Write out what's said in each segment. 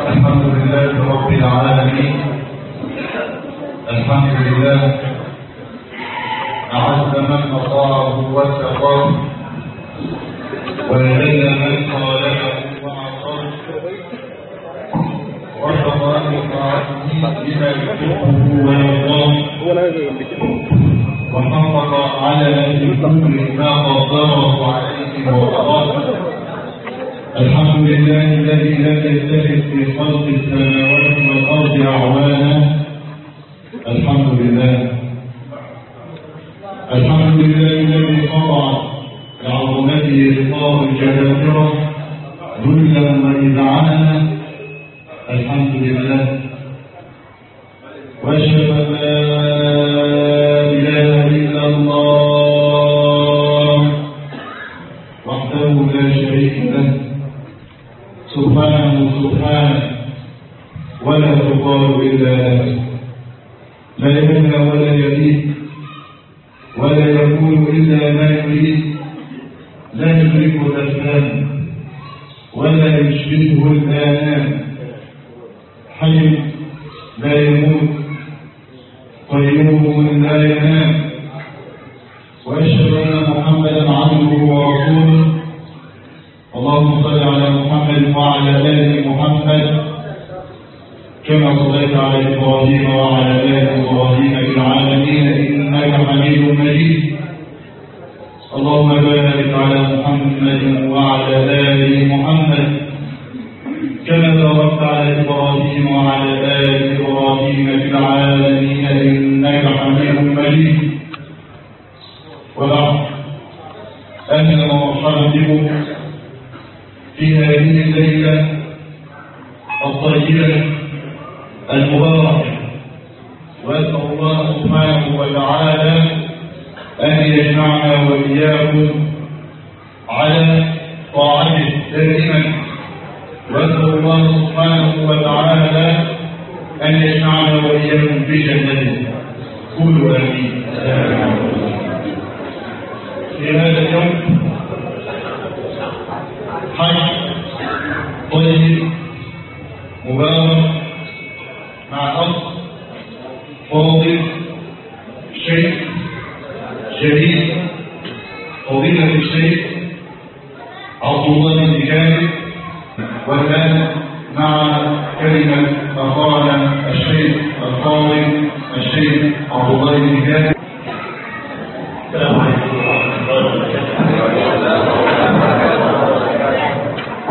الحمد لله رب العالمين الحمد لله أعز من أطاعه واتقاه وذل من خالفه وعصاه وارتضى أن طاعته بما يحبه ويرضاه وحقق على الكل ما قدره عليه وقضاه الحمد لله الذي لم يتخذ في خلق السماوات والارض اعوانا الحمد لله الحمد لله الذي قطع لعظمته رقاب الجبابره ذلا واذعانا الحمد لله واشهد ان لا اله الا الله وحده لا شريك له سبحانه سبحانه ولا تقال إلا له لا يبنى ولا يبيت ولا يكون إلا ما يريد لا يدركه الأفهام ولا يشبهه الآنام حي لا يموت قيوم لا ينام وأشهد أن محمدا عبده ورسوله اللهم صل على محمد وعلى ال محمد كما صليت على ابراهيم وعلى ال ابراهيم في العالمين انك حميد مجيد اللهم بارك على محمد وعلى ال محمد كما باركت على ابراهيم وعلى ال ابراهيم في العالمين انك حميد مجيد وبعد اهلا ومرحبا بكم في هذه الليلة الطيبة المباركة وأسأل الله سبحانه وتعالى أن يجمعنا وإياكم على طاعته دائما وأسأل الله سبحانه وتعالى أن يجمعنا وإياكم في جنته قولوا آمين في هذا اليوم حج طيب مبارك مع أخ فاضل شيخ جليل فضيلة الشيخ عبد الله بن كامل والآن مع كلمة أخانا الشيخ الفاضل الشيخ عبد الله بن كامل السلام عليكم ورحمة الله وبركاته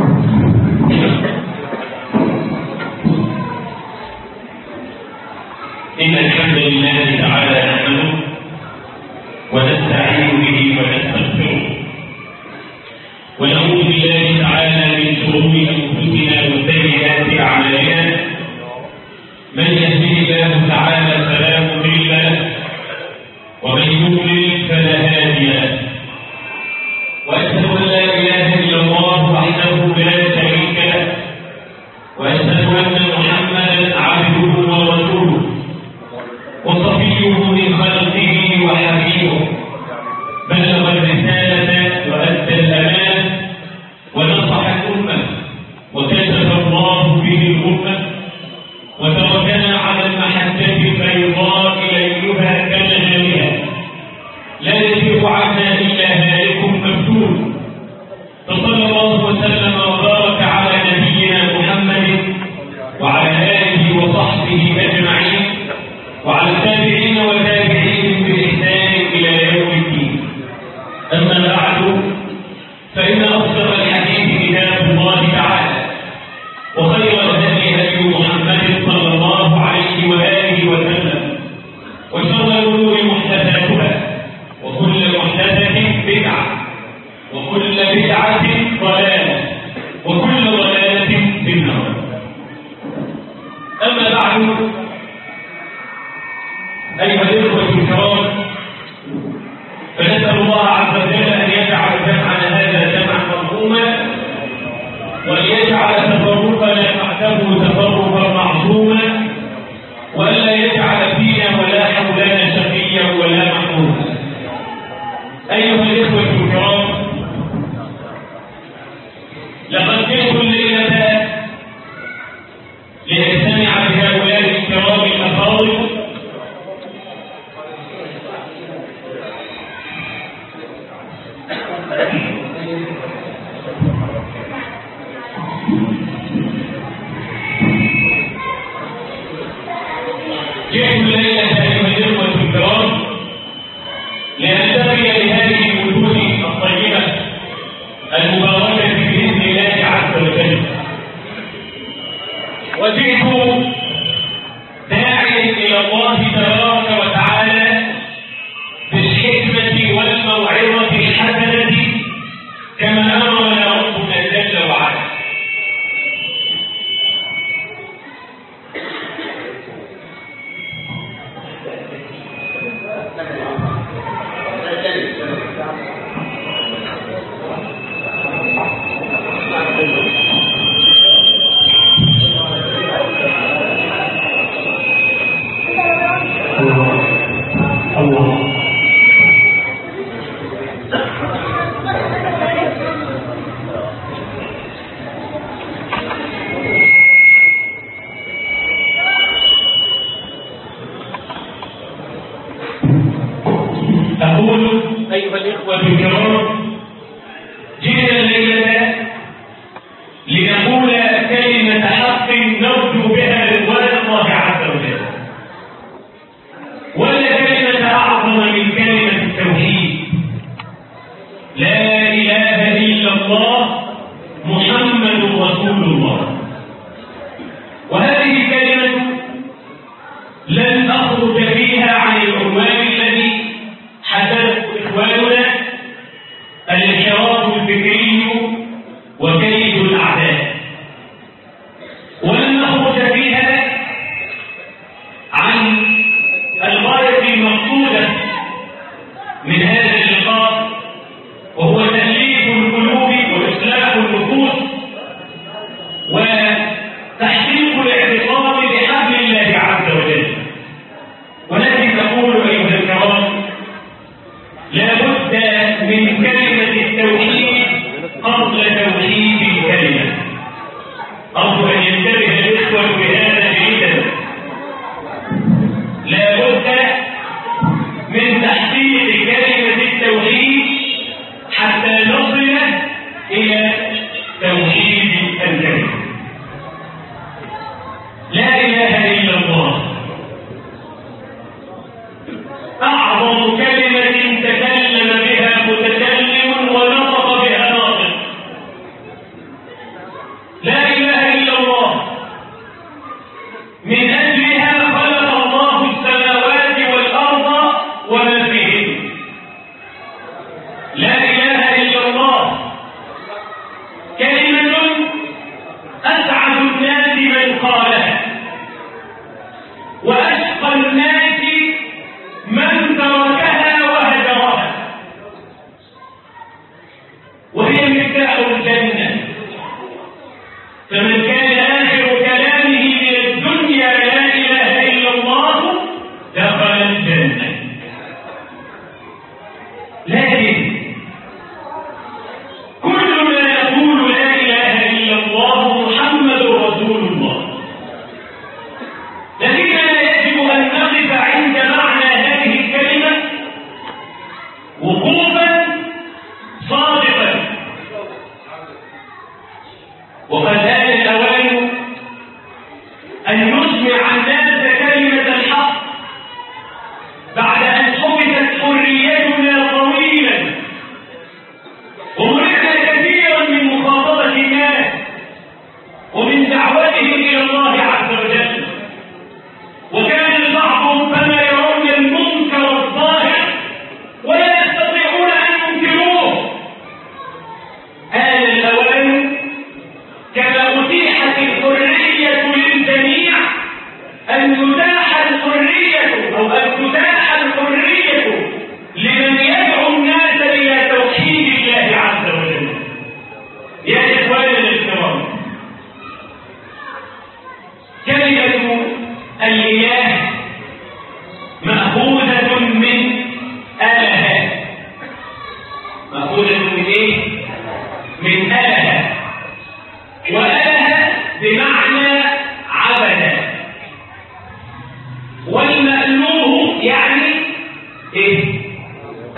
إن الحمد لله تعالى نحمده ونستعين به ونستغفره ونعوذ بالله تعالى من شرور أنفسنا وسيئات أعمالنا من يهده الله تعالى فلا مضل له ومن يضلل فلا هادي له واشهد ان لا اله الا الله وحده لا شريك له واشهد ان محمدا عبده ورسوله وصفيه من خلقه وحبيبه بلغ الرساله وادى الامانه ونصح الامه وكشف الله به الامه وتركنا على المحجه البيضاء ليلها كنهارها لا يزيغ عنا الا هالك مفتون فصلى الله وسلم وبارك على نبينا محمد وعلى اله وصحبه اجمعين وعلى التابعين وتابعيهم باحسان الى يوم الدين اما بعد فان اصدق الحديث كتاب الله تعالى وخير الهدي هدي محمد صلى الله عليه واله وسلم وشر الامور محدثاتها وكل محدثه بدعه وكل بدعه ضلاله وكل ضلاله في النار اما بعد ايها الاخوه الكرام فنسال الله عز وجل ان يجعل جمعنا هذا جمعا مرحوما وان يجعل تفرقنا بعده تفرقا معصوما والا يجعل فينا ولا حولنا شقيا ولا محمودا ايها الاخوه الكرام لقد جئت الليله جئت الليلة أيها الإخوة الكرام لأنتمي لهذه الوجود الطيبة المباركة بإذن الله عز وجل وجئت داعيا إلى الله تبارك وتعالى بالحكمة والموعظة الحسنة كما أمرنا ربنا جل وعلا أقول أيها الإخوة الكرام جئنا الليلة لنقول كلمة حق نرجو بها رضوان الله عز وجل ولا كلمة أعظم من كلمة التوحيد لا إله إلا الله محمد رسول الله وهذه كلمة لن أخرج فيها عن العنوان الذي حدث إخواننا الانحراف الفكري وكيد الأعداء ولن نخرج فيها عن الغاية المقصودة من هذا اللقاء وهو تأليف القلوب وإصلاح النفوس وتحقيق الاعتصام بحبل الله عز وجل ولكن نقول أيها الكرام لا بد من كلمة التوحيد قبل توحيد الكلمة أرجو أن ينتبه الإخوة بهذا جيدا لا بد من تحقيق كلمة التوحيد حتى نصل إلى توحيد الكلمة لا إله إلا الله أعظم كلمة تكلم بها متكلم ونطق بها ناطق لا إله إلا الله من أجلها خلق الله السماوات والأرض وما فيهن لا إله إلا الله كلمة أسعد الناس من قالها وأشقى الناس من تركها وهجرها وهي مفتاح الجنة فمن كان آخر كلامه من الدنيا لا إله إلا الله دخل الجنة لكن كلنا يقول لا إله إلا الله محمد رسول الله لكننا يجب أن نقف عند معنى هذه الكلمة وقوفا صادقا وقد آن الأوان أن نسمع الناس كلمة الحق بعد أن حبست حريتنا طويلا ومرحنا كثيرا من مخاطبة الناس ومن دعوتهم إلى الله عز وجل وكان البعض فما يرون المنكر الظاهر ولا يستطيعون أن ينكروه آن الأوان كما أتيحت الحرية للجميع أن تتاح الحرية أو أن تتاح الحرية لمن يدعو الناس إلى توحيد الله عز وجل يا إخواننا الكرام كلمة الإله مأخوذة من آلهة مأخوذة من إيه؟ من آلهة وآلهة بمعنى عبد والمألوه يعني إيه؟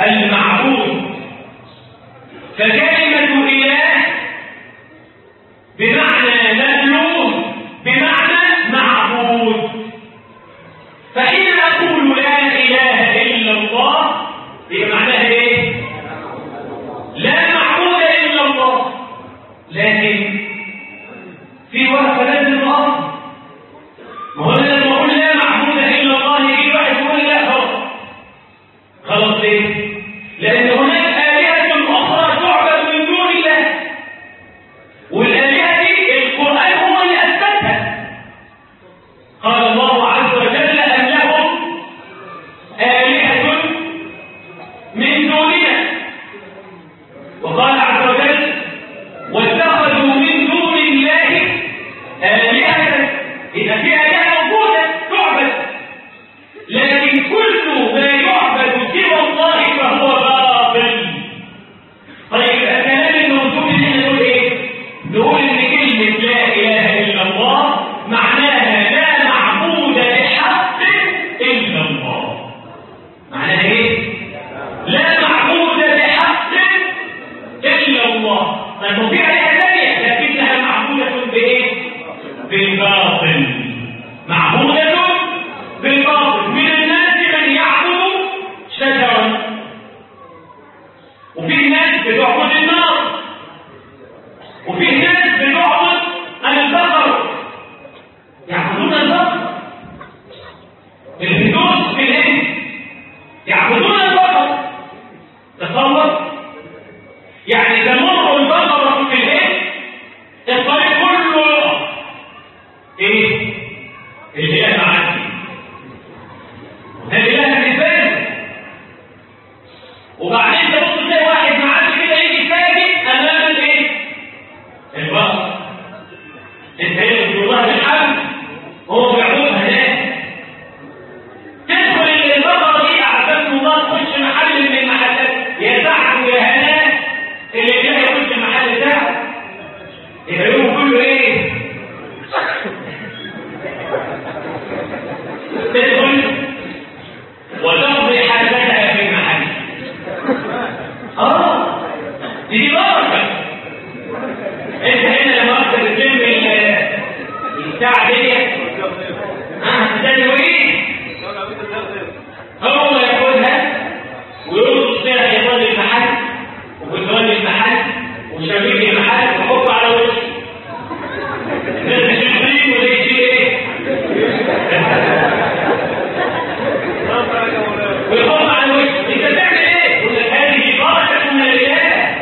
المعبود فكلمة إله بمعنى مألوف بمعنى معبود فحين أقول لا إله إلا الله يبقى معناها إيه؟ لا معبود إلا الله لكن في وقفة لازم أقف ما هو أنا لما أقول لا معبود إلا الله يجي واحد يقول لا خلاص خلاص ليه؟ لأن هناك آلهة أخرى تعبد من دون الله والآلهة دي القرآن هو اللي أثبتها قال الله عز وجل أن لهم آلهة من دوننا وقال عز وجل واتخذوا من دون الله آلهة إذا في آلهة موجودة تعبد لكن كل ما يعبد سوى الله فهو باطل طيب الكلام الموجود هنا نقول ايه؟ نقول ان كلمة لا اله الا الله معناها لا معبود بحق الا الله معناها ايه؟ لا معبود بحق الا الله طيب وفي عليها ثانية لكنها معبودة بايه؟ بالباطل معبودة بالباطل من الناس من يعبد شجرا وفي ناس بتعبد النار وفي ناس بتعبد البقر يعبدون البقر الهندوس في الهند يعبدون البقر تصور يعني تمر البقرة في الهند الطريق كله يقف ايه الاله معدي وده الاله بالنسبه وبعدين تبص تلاقي واحد معدي كده يجي ساجد امام الايه البقر انت ايه بتقول الله بالحمد هو بيعبدها هناك تدخل البقره دي اعزكم الله تخش محل من المحلات يا سعد ويا هناك اللي جاي يخش المحل بتاعه يبقى يوم كله ايه تدخل وتقضي حاجتها في المحل اه دي بركه انت هنا لما اخذ الجيم الساعه دي ها تستنى ايه هو ياخدها ويربط فيها حيطان المحل وجدران المحل وشبابيك المحل ويحطه على وشه ده يشيل طين وده يشيل ايه؟ ويحط على وشه انت تعمل ايه؟ يقول لك هذه بركه من الاله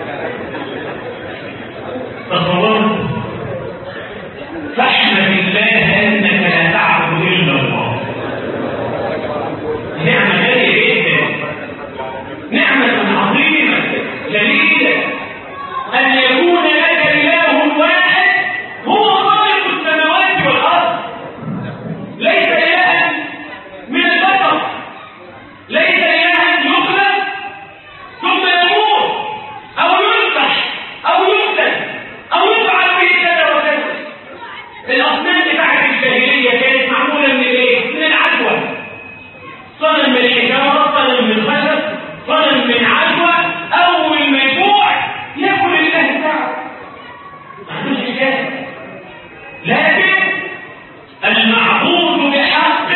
تصورت فاحمد الله انك لا تعبد الا الله نعمه غاليه جدا نعمه عظيمه جليله ان يكون لك اله واحد هو خالق السماوات والارض ليس الها من البشر ليس الها يخلق ثم يموت او يذبح او يقتل او يفعل به كذا وكذا الاصنام بتاعت الجاهليه كانت معموله من الايه؟ من العدوى صنم من حجاره صنم من خشب صنم من عدوى اول ما يجوع ياكل الاله بتاعه ما عندوش حكايه لكن المعبود بحق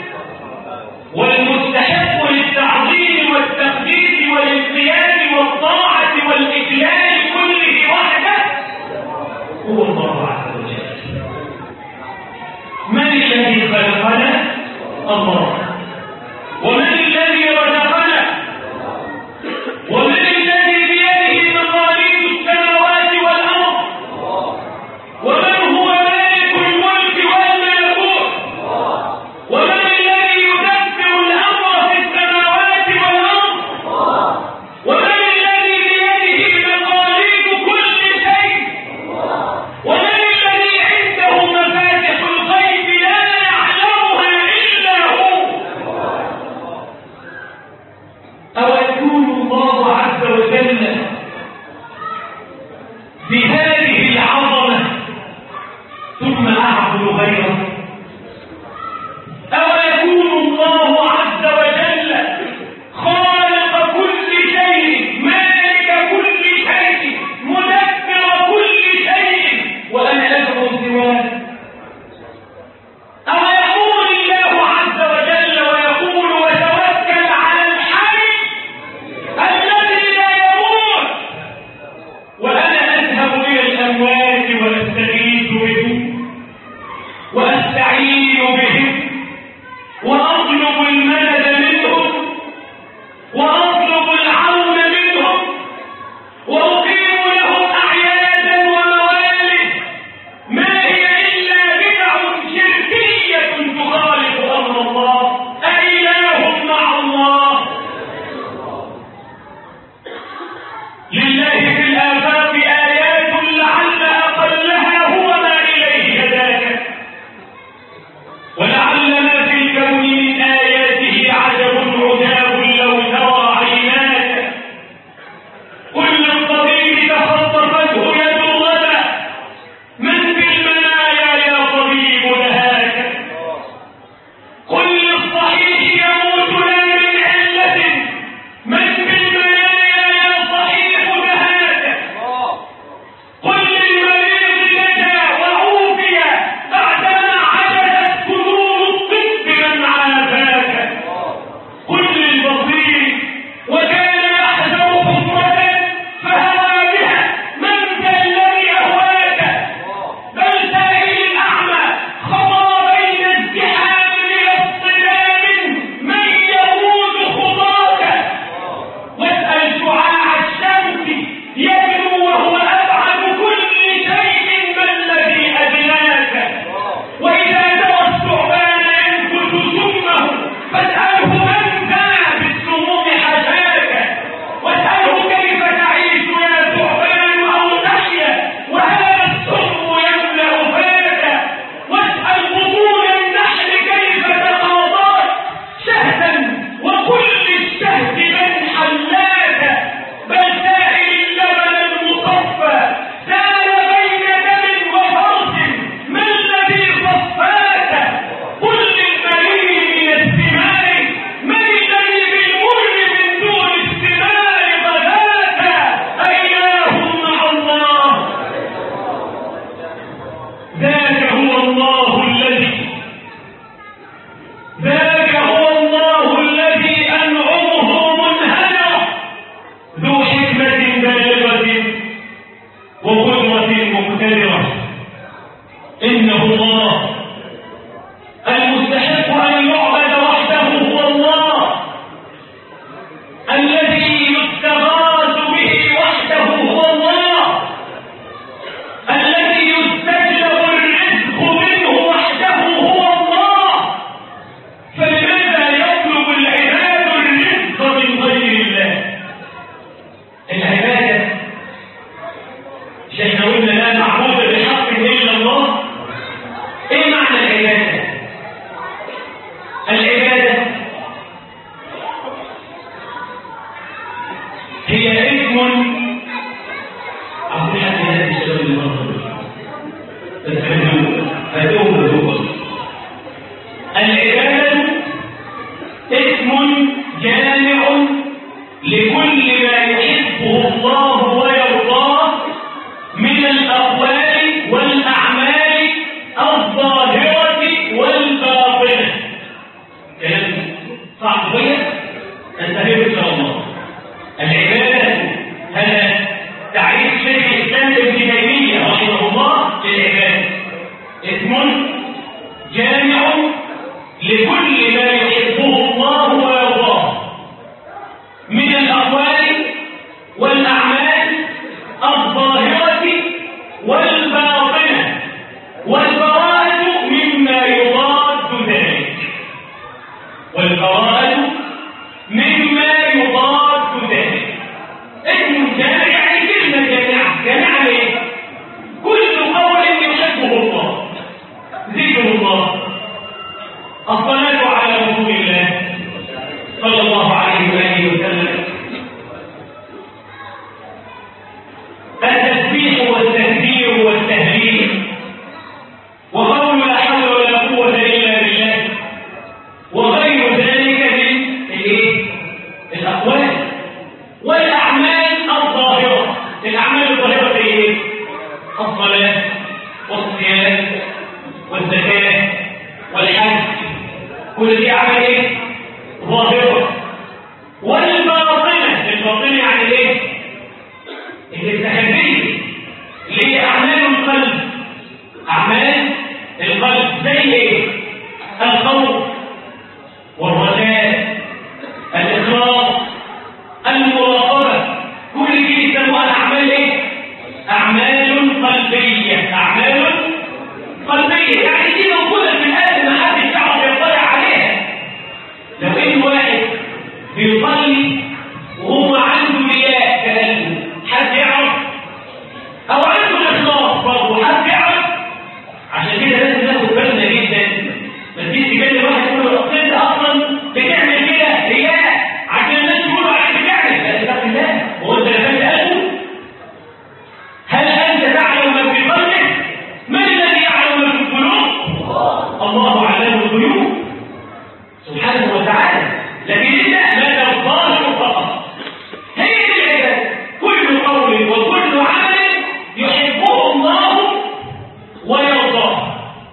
والمستحق للتعظيم والتقديس والانقياد والطاعة والإجلال كله وحده هو الله عز وجل من الذي خلقنا؟ الله ومن الذي رزقنا؟ ومن الذي بيده مقاليد السماوات والأرض؟ ومن هو مالك الملك والملكوت؟ ومن الذي يدبر الامر في السماوات والارض ومن الذي بيده مقاليد كل شيء ومن الذي عنده مفاتح الغيب لا يعلمها الا هو او يكون الله عز وجل بهذه العظمه ثم اعبد غيره أو يكون الله عز وجل خالق كل شيء مالك كل شيء مدبر كل شيء إنه الله المستحق أن يعبد وحده هو الله الذي يستغاث به وحده هو الله الذي يستجلب الرزق منه وحده هو الله فلماذا يطلب العباد الرزق من غير الله العبادة شيخنا قلنا لا معبود بحق إلا الله ايه معنى العبادة العبادة هي اسم أقول حتى هذه الشباب اللي مرضى بس هدوه هدوه العبادة اسم جامع لكل ما يحبه الله ويرضاه من الأقوال والأعمال الظاهرة والباطنة كلام صعب شوية انتهي إن شاء الله العبادة هذا تعريف شيخ الإسلام ابن تيمية رحمه الله للعبادة اسم جامع لكل ما يحبه الله ويرضاه من الأقوال والأعمال الظاهرة والباطنة والبراءة مما يضاد ذلك والبراءة مما يضاد ذلك اسم جامع يعني كلمة جامعة جامعة ايه؟ كل قول يحبه الله ذكر الله الصلاة على رسول الله صلى الله عليه وآله وسلم التسبيح والتكبير والتهليل وقول لا حول ولا قوة إلا بالله وغير ذلك من الايه؟ الأقوال والأعمال الظاهرة الأعمال الظاهرة زي ايه؟ الصلاة والصيام والزكاة والحج كل دي أعمال ايه؟ ظاهرة والباطنة الباطنة يعني ايه؟ الاستخبارية اللي هي أعمال القلب أعمال القلب زي ايه؟ الخوف والرجاء الإخلاص المراقبة كل دي يسموها أعمال ايه؟ أعمال قلبية أعمال قلبية يعني دي موجودة في القلب ما حدش يعرف يطلع عليها لو ان واحد بيصلي وهو عنده رياء كلامه حد يعرف او عنده اخلاص برضه حد يعرف عشان كده لازم ناخد بالنا جدا ما تجيش تكلم واحد تقول له اصل انت اصلا بتعمل كده رياء عشان الناس يقولوا عليك بتعمل لا اتق الله هو انت لفت قلبه هل انت تعلم ما في قلبك من الذي يعلم ما في القلوب الله اعلم الغيوب سبحانه وتعالى لكن انت لا ترضاه فقط هي دي العباده كل قول وكل عمل يحبه الله ويرضاه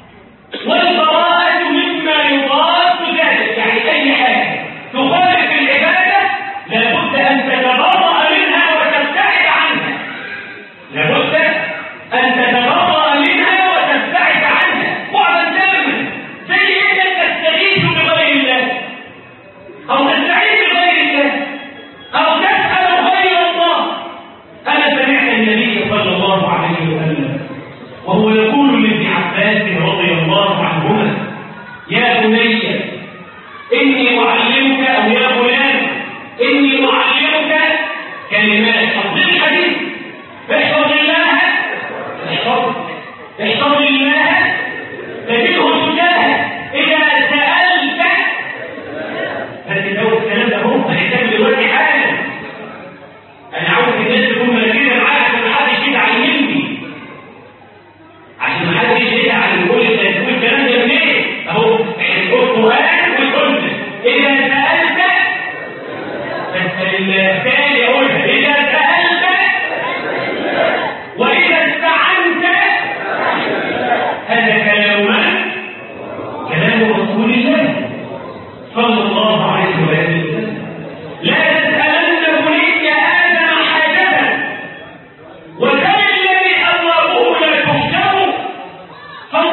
والبراءة مما يضاد ذلك يعني أي حاجة تخالف العبادة لابد أن تتبرأ منها وتبتعد عنها لابد أن تتبرأ منها وتبتعد عنها بعدا تاما زي انك تستغيث بغير الله او تستعين بغير الله او تسأل غير الله انا سمعت النبي صلى الله عليه وسلم وهو يقول لابن عباس رضي الله عنهما يا بني اني اعلمك او يا فلان اني اعلمك كلمات اصل الحديث احفظ الله احفظ احفظ الله تجده تجاهك إذا سألت بس لو الكلام ده هو هنحتاج دلوقتي حالا أنا عاوز الناس تكون مركزة معايا عشان محدش يزعل عشان محدش يزعل يقول أنت تقول الكلام ده منين؟ أهو القرآن والسنة إذا سألت فاسأل الله تاني أقولها إذا سألت وإذا استعنت هذا كلام من؟ كلام رسول الله صلى الله عليه وسلم لا تسألن بني آدم حاجة وسل الذي أبوابه لا تحجب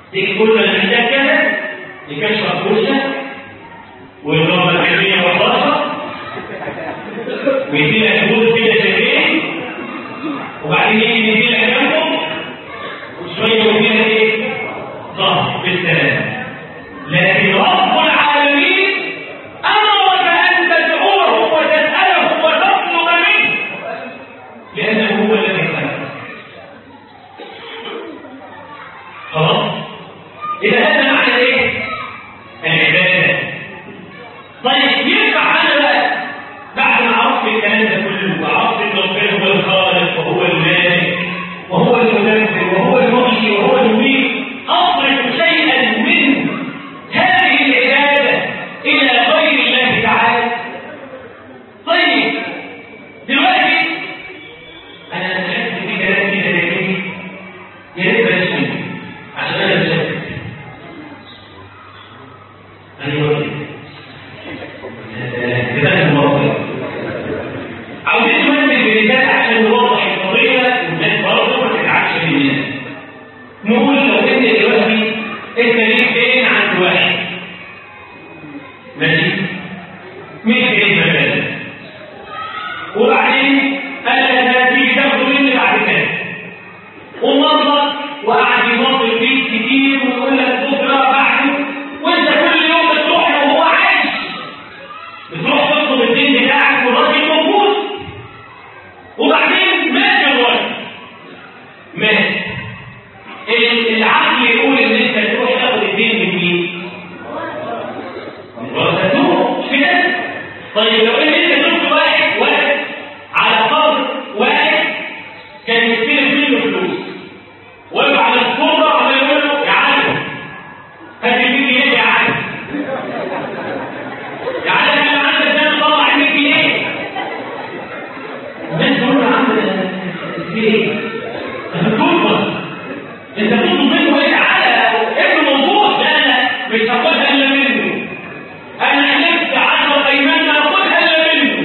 تيجي تقول له انا محتاج كذا يكشف وشك ويضرب العلمية والبصر ويديلك فلوس كده شهرين وبعدين يجي يديلك جنبه وشوية ويديلك ايه؟ ظهر بالسلام لكن رب العالمين أمرك أن تدعوه وتسأله وتطلب منه لأنه هو الذي خلقك خلاص إذا هذا معنى إيه؟ العبادة طيب ينفع أنا بقى بعد ما عرفت الكلام ده كله وعرفت إن ربنا هو الخالق وهو المالك وهو المدبر وهو المحيي وهو المميت أصرف شيئا من هذه العبادة إلى غير الله تعالى طيب دلوقتي أنا شفت في كلام كده زي كده يا ريت بلاش منه عشان أنا مشتت أيوه كده المواضيع عاوزين نمثل بمثال عشان نوضح القضية والناس برضه ما تتعبش مننا نقول لو انت دلوقتي انت ليك دين عند واحد ماشي 100 جنيه مثلا وبعدين قال لك هتيجي تاخده مني بعد كده ومرضى وقعد يمطل فيك كتير ويقول لك بكره بعده وانت كل يوم بتروح له وهو عايش بتروح تطلب الدين بتاعك والراجل موجود وبعدين مات الراجل مات ال- العقل يقول ان انت تروح تاخد الدين من مين؟ من ورثته مش كده؟ طيب لو ان انت شفت واحد واحد على قبر واحد كان يستلف منه فلوس واقف على الصوره وعمال يقول له يا علي هات ال 100 جنيه يا علي يا علي انا عندك ده طلع 100 جنيه الناس تقول له يا عم في ايه؟ انت بتطلب انت بتطلب منه ايه تعالى ابنه موجود لا لا مش هاخدها الا منه انا حلفت عشر ايمان ما هاخدها الا منه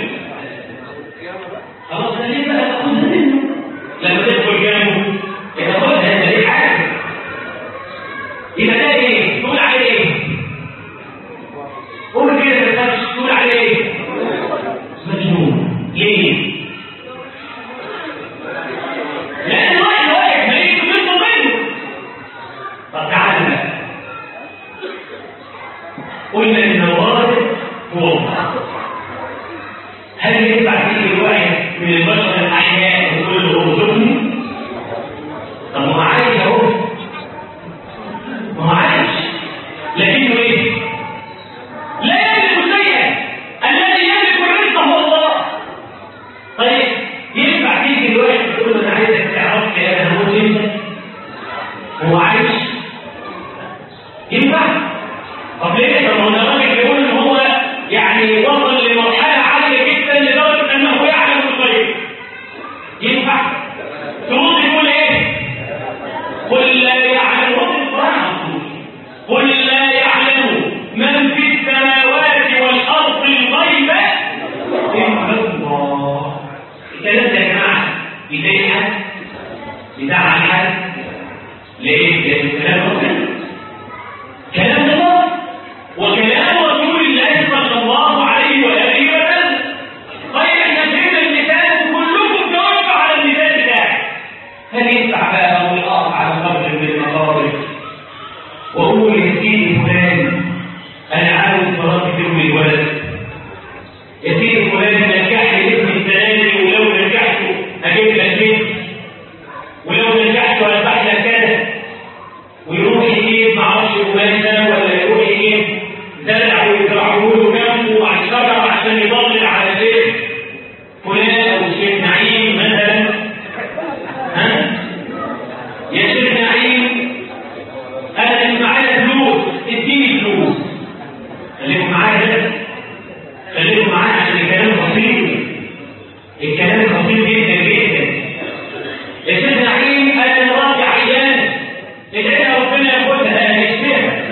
خلاص انا ليه بقى تاخدها منه لما تدخل جنبه تاخدها انت ليه حاجه يبقى ده ايه؟ تقول عليه ايه؟ قول كده ما تخافش تقول عليه ايه؟ مجنون ليه؟ لأن واحد واحد ماليش منه منه طب تعالى بقى قلنا إن الوارث هو الله هل ينفع تيجي واحد من البشر الأحياء وتقول له ارزقني؟ طب ما هو عايش أهو ما هو عايش لكنه إيه؟ لا يملك شيئا الذي يملك الرزق هو الله طيب ينفع تيجي الواحد تقول له انا عايزك تعرف لي انا هموت امتى؟ هو عايش؟ ينفع؟ طب ليه؟ طب ما هو ده راجل بيقول ان هو يعني وصل لمرحله عاليه جدا لدرجه انه يعلم الغيب. ينفع؟ ترد تقول ايه؟ قل لا يعلم رد القران على طول. قل لا يعلم من في السماوات والارض الغيب الا الله. الكلام ده يا جماعه يضايق حد؟ يزعل حد؟ ليه؟ لان الكلام ربنا كلام الله وكلام رسول الله صلى الله عليه واله وسلم طيب احنا فهمنا المثال وكلكم جاوبتوا على المثال بتاعي هل ينفع بقى اقول اقف على قبر من المقابر واقول يا سيدي فلان انا عاوز مراتي تروي الولد يا سيدي فلان نجح لي ابني السنه دي ولو نجحت اجيب لك بنت ولو نجحت هذبح لك كذا ويروح يجيب معرفش قماشه ولا يروح يجيب زرع ويزرعه له جنبه على الشجر عشان يضلل على بيت فلان او الشيخ نعيم مثلا ها يا شيخ نعيم انا مش معايا فلوس اديني فلوس خليكم معايا كده خليكم معايا عشان الكلام خطير الكلام خطير جدا جدا يا شيخ نعيم انا راجع عيان ادعي ربنا ياخدها يشفيها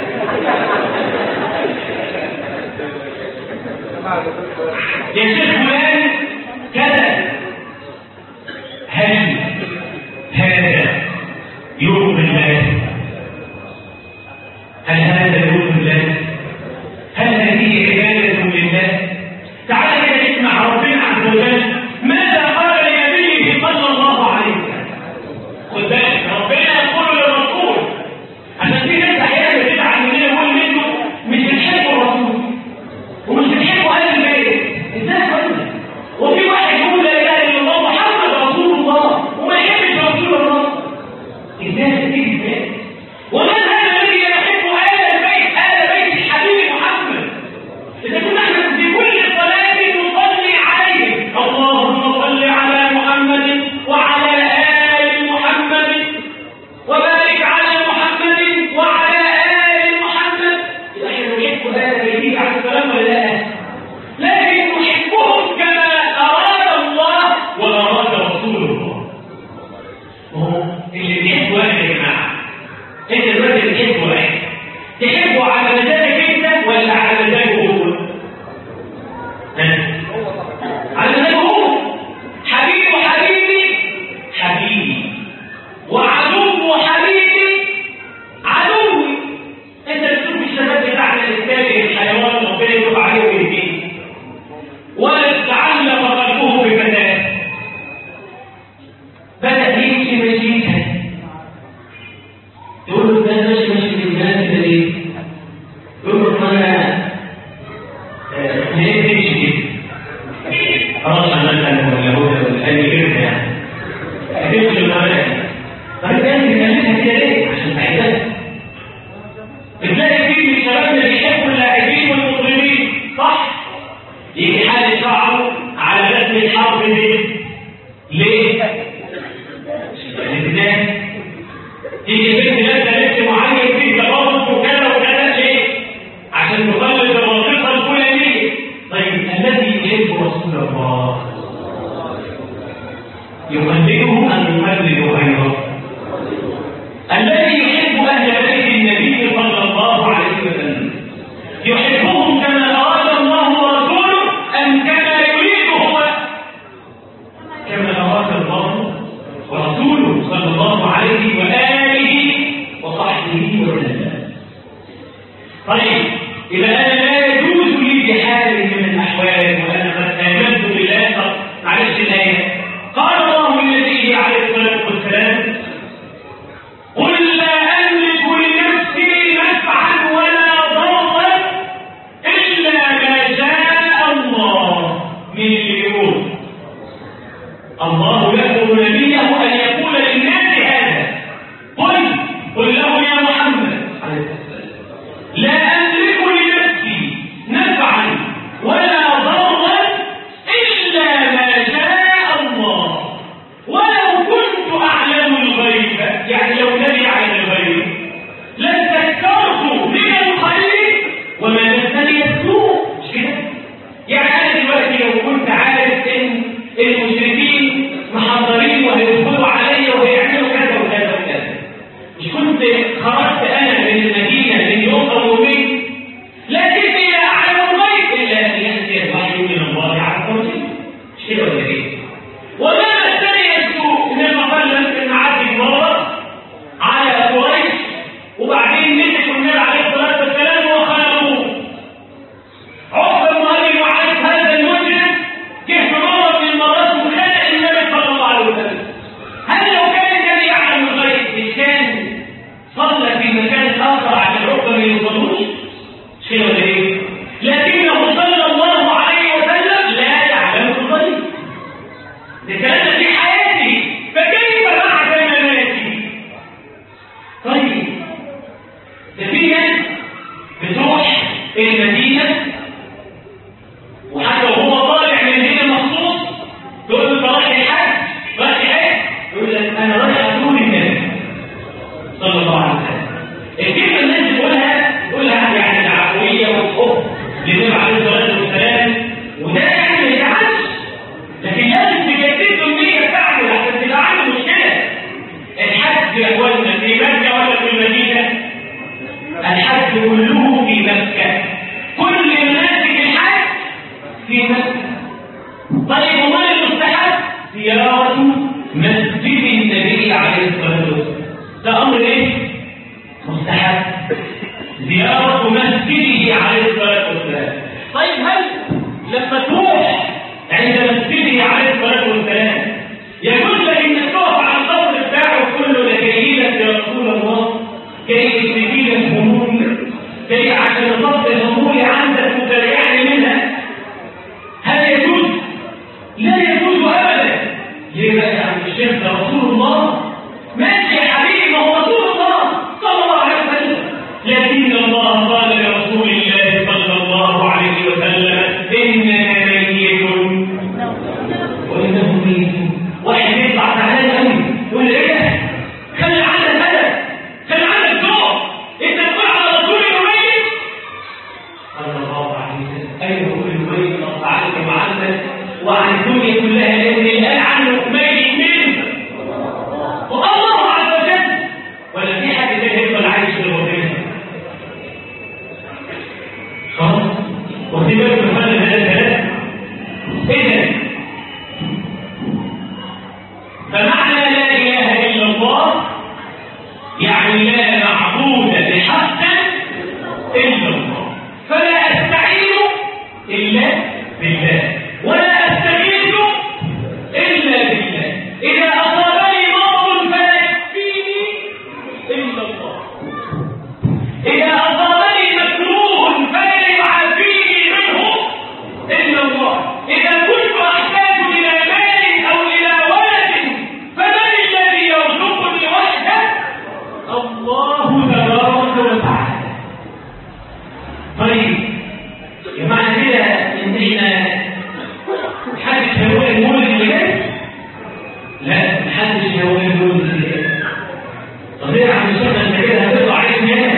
يا شيخ فلان كذا هل هذا يرضي الله ازاي ومن هذا الذي يحب آل البيت آل بيت الحبيب محمد إذا كنا احنا في كل صلاة نصلي عليه اللهم صل على محمد وعلى آل محمد وبارك على محمد وعلى آل محمد نحن نحب هذا النبي عليه السلام ولا لا؟ لكن نحبهم كما أراد الله وأراد رسول الله هو اللي بيحب واحد يا جماعة أنت دلوقتي بتحب واحد تحبه على مزاجك أنت ولا على مزاجه هو؟ ها؟ على مزاجه هو حبيبي حبيبي حبيبي وعدو حبيبي عدوي انت بتشوف الشباب بتاعنا الاسلامي الحيوان ربنا يتوب عليه ويهديه ولا تعلق قلبه بفتاه بدا يمشي مشيتها تقول له ده ماشي ماشي بالناس كده ليه؟ يقول له انا آه، ليه تمشي كده؟ خلاص عملت انا ولا هو ولا اي كده يعني هتمشي المعنى طيب ده انت كلمتها كده ليه؟ عشان تعبان بتلاقي كتير من شبابنا بيحبوا اللاعبين والمطربين صح؟ يجي حال شعره على رسم الحرف دي ليه؟ الناس تيجي بنت لابسه لبس معين فيه تفاوض وكذا وكذا ليه؟ عشان تخلد الوظيفه الفلانيه طيب الذي يحب رسول الله يقلده ام يقلد غيره؟ الذي يحب اهل بيت النبي صلى الله عليه وسلم يحبهم كما اراد الله ورسوله ام كما يريد هو كما اراد الله ورسوله صلى الله عليه واله وصحبه وسلم طيب اذا انا لا يجوز لي بحال من الاحوال وانا قد امنت بالله طب معلش الايه قال الله لنبيه عليه الصلاه والسلام قل لا أملك لنفسي نفعا ولا ضرا إلا ما شاء الله من يقول الله يأمر نبيه أن يقول للناس هذا قل قل له يا محمد عليه السلام لا أملك لنفسي نفعا ولا ضرا إلا ما شاء الله ولو كنت أعلم الغيب يعني لو لم يعلم الغيب لاستكثرت من الخير وما مسني السوء مش كده؟ يعني أنا دلوقتي لو كنت عارف إن المشركين محضرين وهيدخلوا عليا وهيعملوا كذا وكذا وكذا مش كنت خرجت أنا من المدينة من يوم أو يومين لكني لا أعلم الغيب إلا أن يأتي الوحي من الله عز وجل مش كده ولا إيه؟ وما مسني السوء انما قال ممكن نعدي مره على قريش وبعدين مسكوا النبي عليه الصلاه والسلام وخلقوه عقبه بن ابي معاذ هذا المجرم جه في مره من المرات وخلق النبي صلى الله عليه وسلم هل لو كان النبي يعلم الغيب مش كان صلى في مكان اخر عشان عقبه ما يوصلوش مش كده ولا ايه؟ لكنه صلى الله عليه وسلم لا يعلم الغيب لكان في حياتي فكيف مع زماناتي طيب ده في ناس بتروح المدينة وحتى وهو طالع من هنا مخصوص تقول له انت رايح الحج رايح الحج يقول لك انا رايح ازور النبي صلى الله عليه وسلم الكلمة الناس تقولها تقولها يعني العفوية والحب للنبي عليه الصلاة والسلام وده يعني ما يزعلش لكن لازم تجدد له النية بتاعته عشان تبقى عنده مشكلة الحج يا اخوانا في مكة ولا في المدينة؟ الحج كله في مكة كل مناسك الحج في مكة طيب وما المستحب؟ زيارة مسجد النبي عليه الصلاة والسلام ده أمر إيه؟ مستحب زيارة مسجده عليه الصلاة والسلام طيب هل لما تروح كلها لان قال عنه ميت منه والله عز وجل ولا في حد تاني يفضل عايش في ربنا خلاص واخدين بالكم من هذا الكلام اذا فمعنى لا اله الا الله يعني لا معبود بحق الا الله فلا استعين الا بالله ولا استغيث الا بالله اذا اصابني مرض فلا يكفيني الا الله اذا اصابني مكروه فلا يعافيني منه الا الله اذا كنت احتاج الى مال او الى ولد فمن الذي يرزقني وحده الله تبارك وتعالى طيب يا معنى كده ان احنا محدش هيقول المولد اللي جاي لا محدش هيقول المولد اللي جاي طب ليه يا عم الشيخ انت كده هتطلع عيش ناس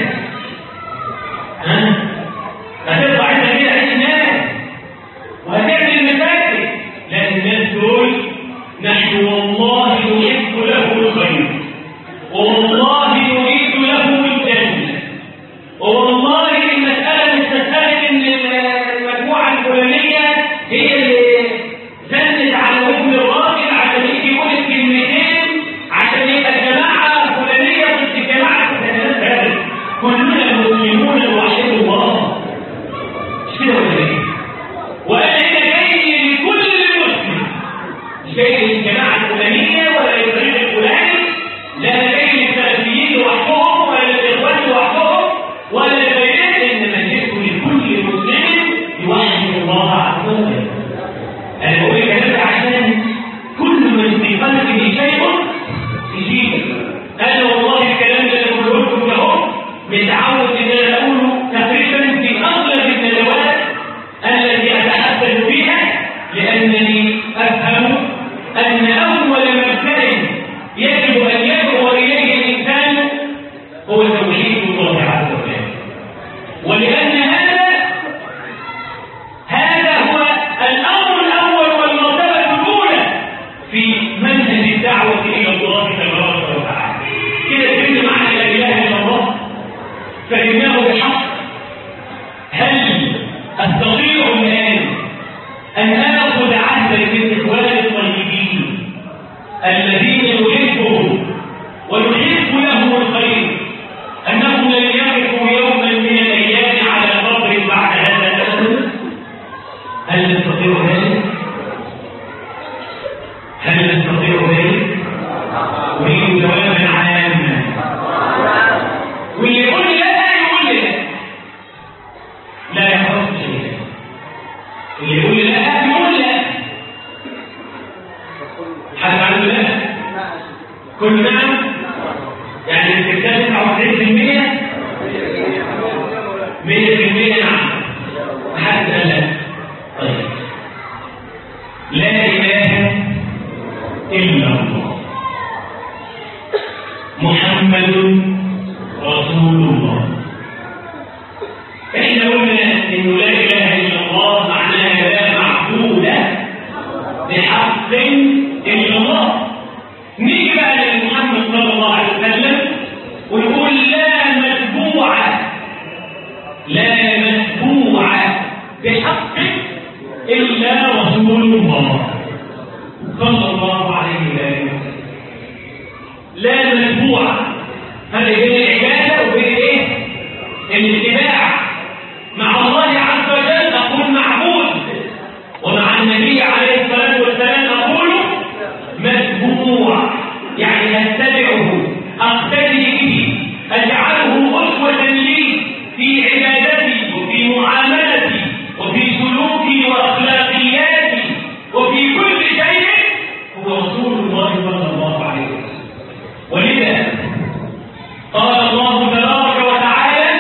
ها هتطلع انت كده عيش ناس وهتعمل مساجد لا الناس دول نحن والله نحب له الخير والله نريد له الجنه والله المساله مش مساله ان المجموعه الفلانيه هي اللي زنت على ابن الراجل عشان يجي يقول الكلمتين عشان يبقى الجماعه الفلانيه ضد الجماعه الفلانيه كلنا مسلمون وحيد الله مش كده ولا ايه؟ وانا هنا جاي لكل مسلم مش جاي للجماعه الفلانيه ولا للفريق الفلاني لا انا جاي للسلفيين لوحدهم ولا للاخوان لوحدهم ولا للبيان انما جئت لكل مسلم يوحد الله عز وجل انا بقول الكلام ده عشان كل من في قلبه شيء يجيب انا والله الكلام ده اللي بقوله لكم اهو متعود ان انا اقوله تقريبا في اغلب الندوات التي اتحدث فيها لانني افهم ان اول مبدا يجب ان يدعو اليه الانسان هو توحيد الله عز وجل ولان هذا هذا هو الامر الاول والمرتبه الاولى في منهج الدعوه الى الله تبارك وتعالى كده فهمنا معنى لا اله الا الله فانه بحق هل استطيع الان ان اخذ عهدا من اخواني الطيبين الذين يحبهم ويحب لهم الخير انهم لن يقفوا يوما من الايام على قبر بعد هذا الاسد هل نستطيع ذلك هل نستطيع ذلك اريد جوابا عاما واللي يقول لي لا يقول لي لا لا يحرص شيئا اللي يقول لي لا يقول لا حد عنده لا كل نعم يعني الاستخدام 99% 100% نعم حد قال لا طيب لا اله الا الله محمد رسول الله احنا قلنا انه لا اله الا الله معناها لا معبود بحق الا الله نيجي بقى لمحمد صلى الله عليه وسلم ونقول لا متبوعه لا متبوعه بحق الا رسول الله صلى الله عليه وسلم لا متبوعه هذا بين العباده وبين ايه الاتباع مع الله عز وجل اقول معبود ومع النبي عليه الصلاه والسلام اقول متبوع يعني اتبعه اقتدي به اجعله اسوه لي في عبادتي وفي معاملتي وفي سلوكي واخلاقياتي وفي كل شيء هو رسول الله صلى الله عليه وسلم ولذا قال الله تبارك وتعالى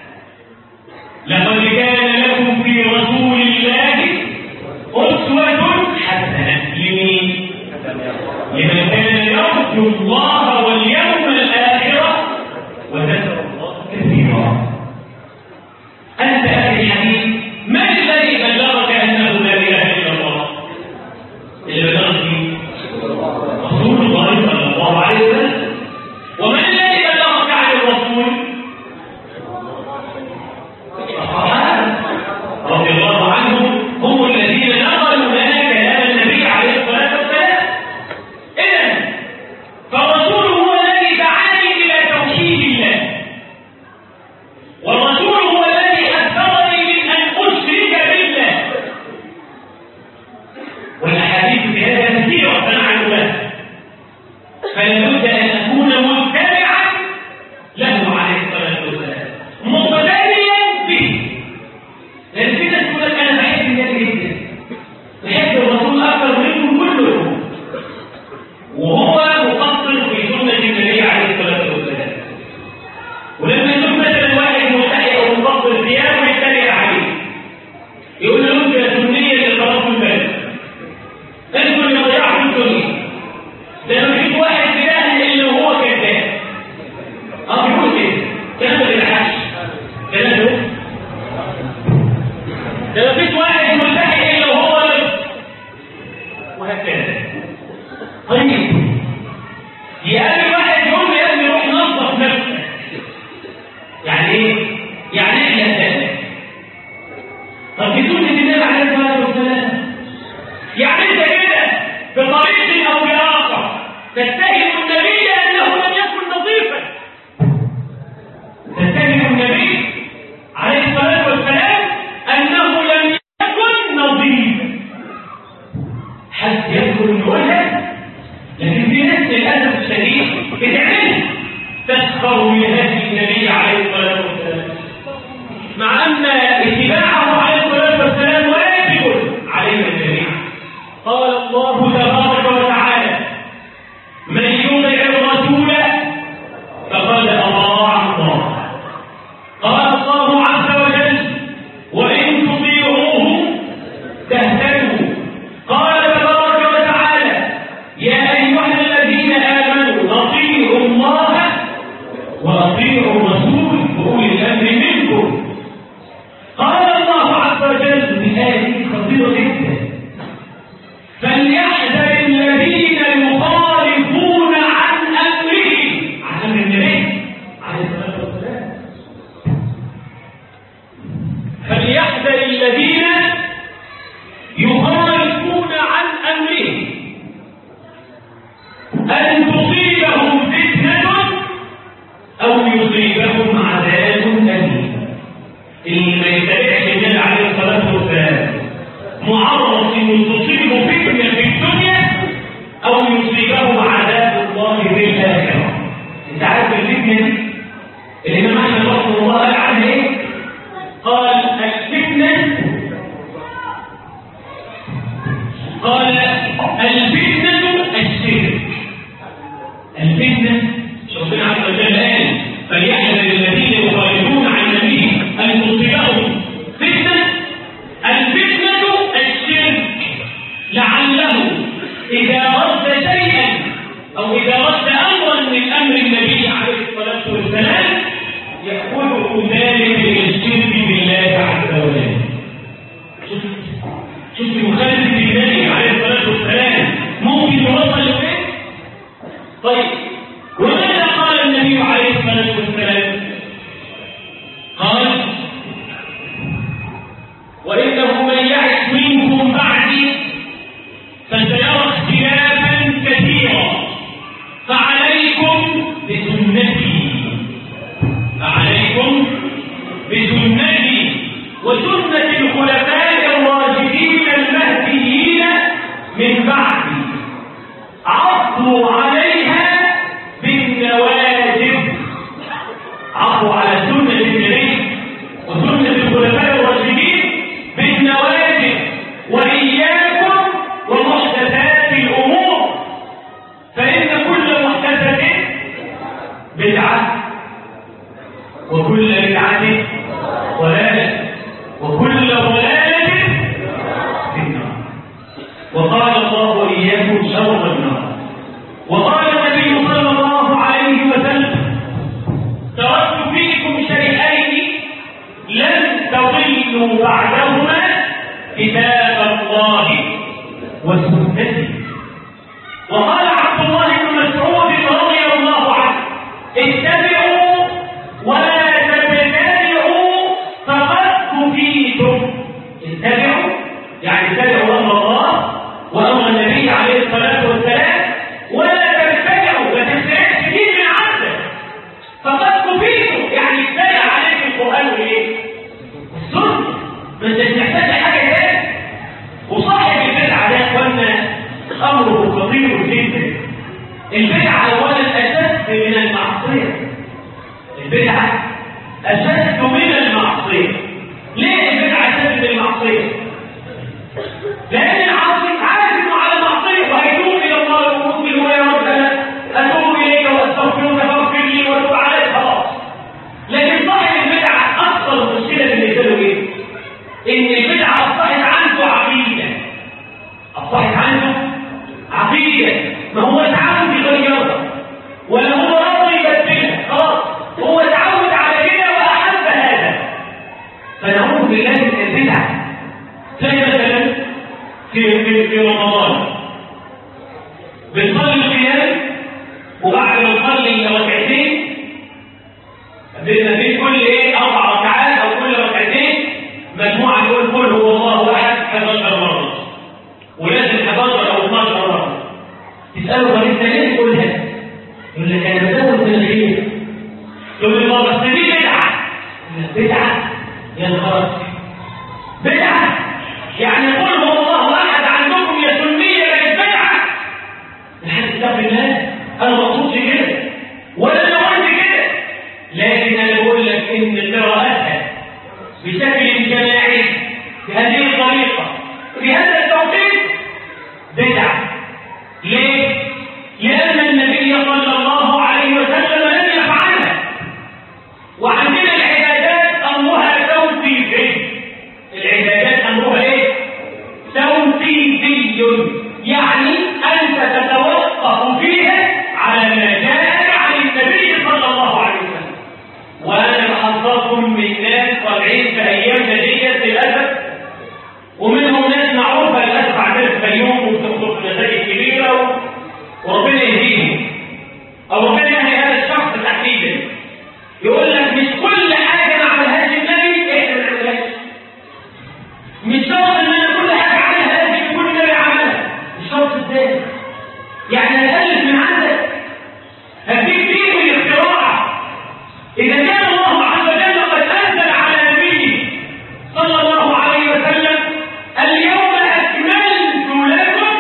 لقد كان لكم في رسول الله أسوة حسنة لمين؟ لمن كان يرجو الله واليوم الآخر وذكر الله كثيرا أنت أخي الحبيب من الذي بلغك أنه لا إله إلا الله؟ اللي هدي النبي عليه الصلاة والسلام مع أن اتباعه عليه الصلاة والسلام واجب علينا جميعا قال الله تبارك وتعالى من يطع الرسول فقد أطاع الله قال الله عز وجل وإن تطيعوه تهتدوا قال تبارك وتعالى يا أيها الذين آمنوا أطيعوا الله وأطيعوا الرسول وأولي الأمر منكم قال الله عز وجل بآية خطيرة جدا فليحذر الذين يخالفون عن أمره عن أمر النبي عليه الصلاة والسلام فليحذر الذين يخالفون عن أمره أن تصيبهم فتنة أو يصيبهم عذاب أليم اللي ما يتبعش النبي عليه الصلاة والسلام معرض إنه تصيبه فتنة في الدنيا أو يصيبه عذاب الله في الآخرة أنت عارف الفتنة دي؟ الإمام أحمد رحمه الله قال عنها إيه؟ قال الفتنة قال الفتنة الشرك الفتنة ربنا عز وجل قال فليحذر الذين يخالفون عن نبيه أن تصيبهم فتنة الفتنة الشرك لعله إذا رد شيئا أو إذا رد أمرا من أمر النبي عليه الصلاة والسلام يأخذه ذلك إلى الشرك بالله عز وجل شوف شوف مخالفة النبي عليه الصلاة والسلام ممكن يوصل لفين؟ طيب وماذا قال النبي عليه الصلاة والسلام؟ قال وإنه من يعش منكم بعدي فسيرى اختلافا كثيرا فعليكم بسنتي فعليكم بسنتي وسنة الخلفاء الراشدين المهديين من بعدي عضوا عليها بالنواجذ عضوا على سنة النبي وسنة الخلفاء الراشدين بالنواجذ وإياكم ومحدثات الأمور فإن كل محدثة بدعة وكل بدعة ضلالة وكل ضلالة في النار وقال الله إياكم شر النار وقال النبي صلى الله عليه وسلم تركت فيكم شيئين لن تضلوا بعدهما كتاب الله وسنتي وقال عبد الله بن مسعود رضي الله عنه اتبعوا ولا تبتدعوا فقد كفيتم اتبعوا يعني اتبعوا امر الله وامر النبي عليه الصلاه والسلام ولا تبتدعوا ما تبتدعش دين من عندك فقد كفيتم يعني ابتدع عليك القران والايه؟ السنه ما انتش محتاج حاجه تاني وصاحب البدعه ده يا اخوانا امره خطير جدا البدعه اولا اشد من المعصيه البدعه اشد من المعصيه ليه البدعه اشد من المعصيه لان العاصي عارف انه على معصيه وهيتوب الى الله ويقول ويا رب انا اتوب اليك واستغفرك فاغفر لي واتوب عليك خلاص لكن صاحب البدعه اكثر مشكله بالنسبه له ايه؟ ان البدعه اصبحت عنده عقيده اصبحت عنده عقيده ما هو تعود يغيرها ولا هو راضي يبدلها خلاص هو تعود على كده واحب هذا فنعوذ بالله من البدعه زي مثلا في في في رمضان بنصلي القيام وبعد ما نصلي ركعتين بين بين كل ايه اربع ركعات او كل ركعتين مجموعه تقول قل هو الله احد 11 مره ولازم 11 او 12 مره تساله طب انت ليه تقولها؟ يقول لك انا بزود من الخير تقول له بس دي بدعه بدعه يا نهار بدعه يعني يقول هو الله احد عندكم يا سنيه بقت بدعه لحد اتق الله انا مقصود كده ولا انا قلت كده لكن انا بقول لك ان قراءتها بشكل جماعي بهذه الطريقه في هذا التوقيت بدعه ليه؟ لان النبي صلى الله عليه وسلم لم يفعلها وعندنا العبادات امرها توقيفي العبادات امرها ايه؟ توقيفي يعني انت تتوقف فيها على ما جاء عن النبي صلى الله عليه وسلم وانا بحذركم من ناس طالعين في ايامنا ديت للاسف ومنهم ناس معروفه للاسف عندنا في الفيوم وبتخطب في مساجد كبيره و... وربنا يهديهم او ربنا يهدي هذا الشخص تحديدا يقول لك مش كل حاجه ما عملهاش النبي احنا ما نعملهاش مش شرط ان انا كل حاجه عملها لازم كل نبي عملها مش شرط ازاي يعني هتالف من عندك هديك فيه من الاختراع اذا كان الله عز وجل قد انزل على نبيه صلى الله عليه وسلم اليوم اكملت لكم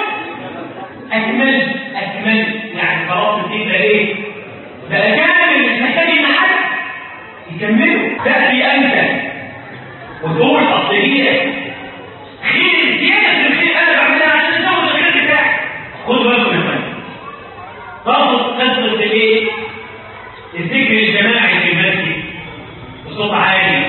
اكملت اكملت يعني خلاص الدين ده ايه بقى كامل مش محتاج ان حد يكمله تاتي انت وتقول اصل هي خير زياده من الخير انا بعملها عشان ازود الخير بتاعي خدوا بالكم يا فندم تاخد قصه الايه؟ الذكر الجماعي في المسجد بصوت عالي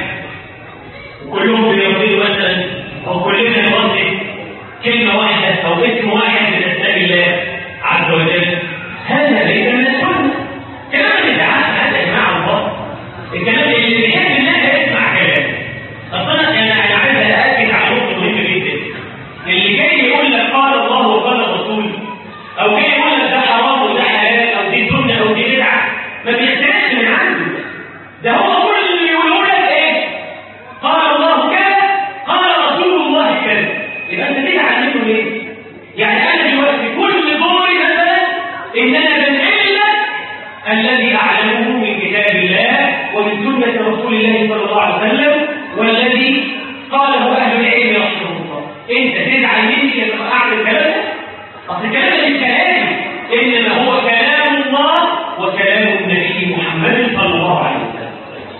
وكلهم بيرددوا مثلا او كلنا نردد كلمه واحده او اسم واحد من اسماء الله عز وجل هذا ليس من السنه كلام الادعاء هذا يا جماعه الله الكلام اللي بيحب الله يسمع كلامه اصلا انا انا عايز ااكد على نقطه مهمه جدا اللي جاي يقول لك قال الله وقال الرسول او جاي يقول لك ده حرام وده حلال او دي سنه او دي بدعه ما بيختلفش من عنده ده هو كل اللي يقوله لك ايه قال الله كذا قال رسول الله كذا يبقى انت بدعه منه ليه يعني انا دلوقتي كل دوري مثلا ان انا بنقل لك الذي اعلمه من كتاب الله ومن سنه رسول الله صلى الله عليه وسلم والذي قاله اهل العلم رحمه الله انت تزعل مني لما اعمل الكلام ده اصل الكلام ده مش كلامي انما هو كلام الله وكلام النبي محمد صلى الله عليه وسلم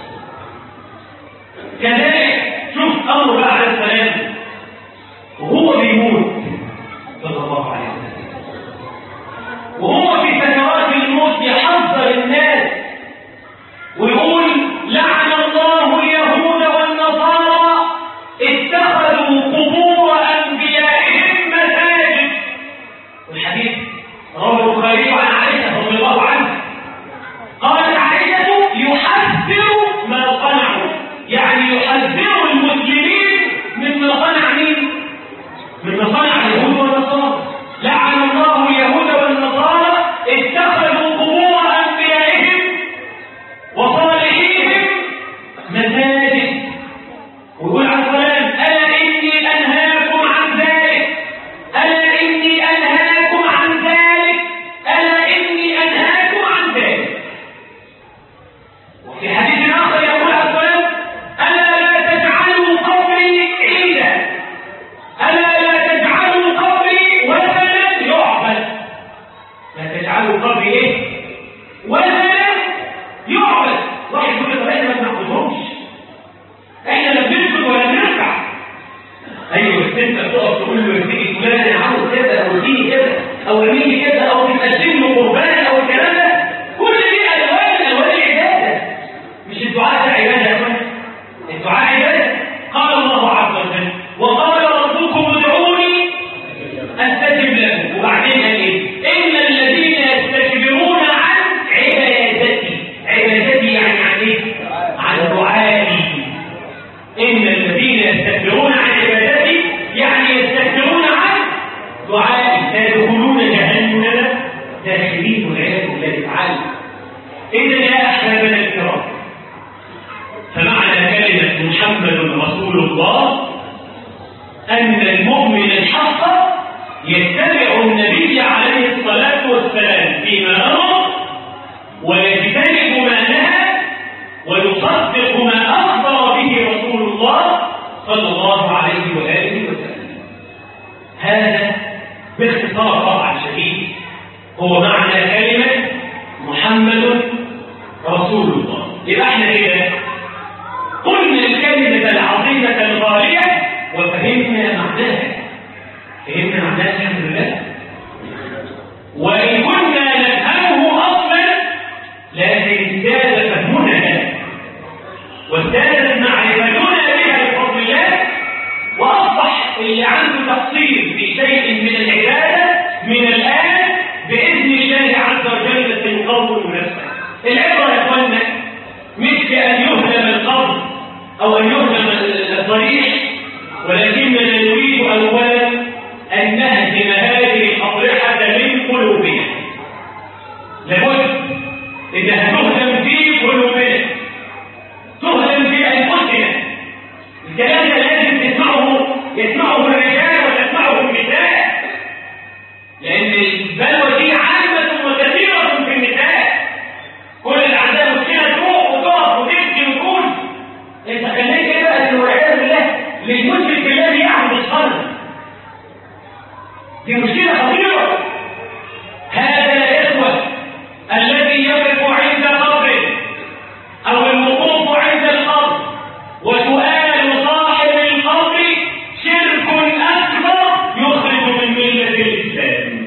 كذلك شوف امر بقى عليه السلام وهو بيموت صلى الله عليه وسلم وهو في سكرات الموت يحذر الناس ويقول لعن الله اليهود والنصارى اتخذوا قبور انبيائهم مساجد والحديث رواه البخاري عن عائشه رضي الله عنها قالت عائشه يحذر ما صنعوا يعني يحذر المسلمين مما صنع مين مما صنع اليهود والنصارى لعن الله اليهود والنصارى اتخذوا قبور انبيائهم وصالحيهم مساجد ويقول عليه السلام الا اني انهاكم عن ذلك الا اني انهاكم عن ذلك الا اني انهاكم عن ذلك وفي حديث اخر يقول عليه السلام الا لا تجعلوا قبري عيدا الا لا تجعلوا قبري وثنا يعبد لا تجعلوا قبري ايه وثنا يعبد واحد يقول لك احنا ما بنعبدهمش احنا لا بنسجد ولا بنركع ايوه بس انت تقف تقول له يديني فلان انا عاوز كذا او اديني كذا او ارميني كذا او تقدم له قربان او الكلام ده كل دي الوان من الوان العباده مش الدعاء ده عباده يا اخوان الدعاء عباده قال الله عز وجل وقال ربكم ادعوني استجب لكم وبعدين قال ايه ان الذين يستكبرون عن عبادتي عبادتي يعني عن ايه عن دعائي ان الذين يستكبرون عن عبادتي يعني يستكبرون عن دعائي سيدخلون جهنم داخلين والعياذ بالله تعالى اذا يا احبابنا الكرام فمعنى كلمه محمد رسول الله أن المؤمن الحق يتبع النبي عليه الصلاة والسلام فيما أمر ويجتنب ما نهى ويصدق ما أخبر به رسول الله صلى الله عليه وآله وسلم هذا باختصار طبعا شديد هو معنى كلمة محمد رسول الله يبقى احنا كده قلنا الكلمة العظيمة الغالية وفهمنا معناها فهمنا معناها الحمد لله وإن كنا نفهمه أصلا لكن ازداد فهمنا له وازدادت معرفتنا بها بفضل الله وأصبح اللي عنده تقصير في شيء من العبادة من الآن بإذن الله عز وجل سيقوم نفسه العبرة يا إخوانا مش بأن يهدم القبر أو أن يهدم الضريح ولكننا نريد أولا أن نهدم هذه الأضرحة من قلوبنا لابد إنها تهدم في قلوبنا تهدم في أنفسنا الكلام ده لازم تسمعه يسمعه الرجال وتسمعه النساء لأن البلوى دي عامة وكثيرة في النساء كل اللي عندها مشكلة تروح وتقف وتبكي وتقول انت خليك كده ان والعياذ بالله للمشرك الذي يعبد الصنم دي مشكلة خطيرة هذا يا إخوة الذي يقف عند قبره أو الوقوف عند القبر وسؤال صاحب القبر شرك أكبر يخرج من ملة الإسلام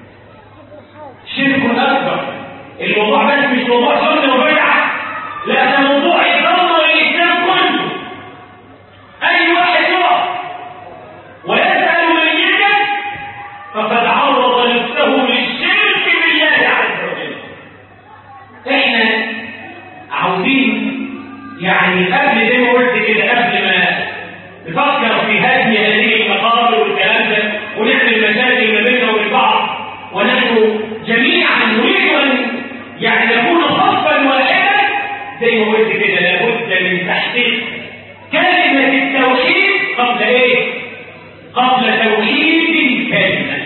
شرك أكبر الموضوع بس مش موضوع سنة وبدعة لا ده موضوع يدمر الإسلام كله أي واحد يقف ويسأل ميتا فقد عرض نفسه للشرك بالله عز وجل احنا عاوزين يعني قبل زي ما قلت كده قبل ما نفكر في هدم هذه المقابر والكلام ده ونعمل مشاكل ما بيننا وبين بعض ونحن جميعا نريد ان يعني نكون صفا واحدا زي ما قلت كده لابد من تحقيق كلمه التوحيد قبل ايه؟ قبل توحيد الكلمه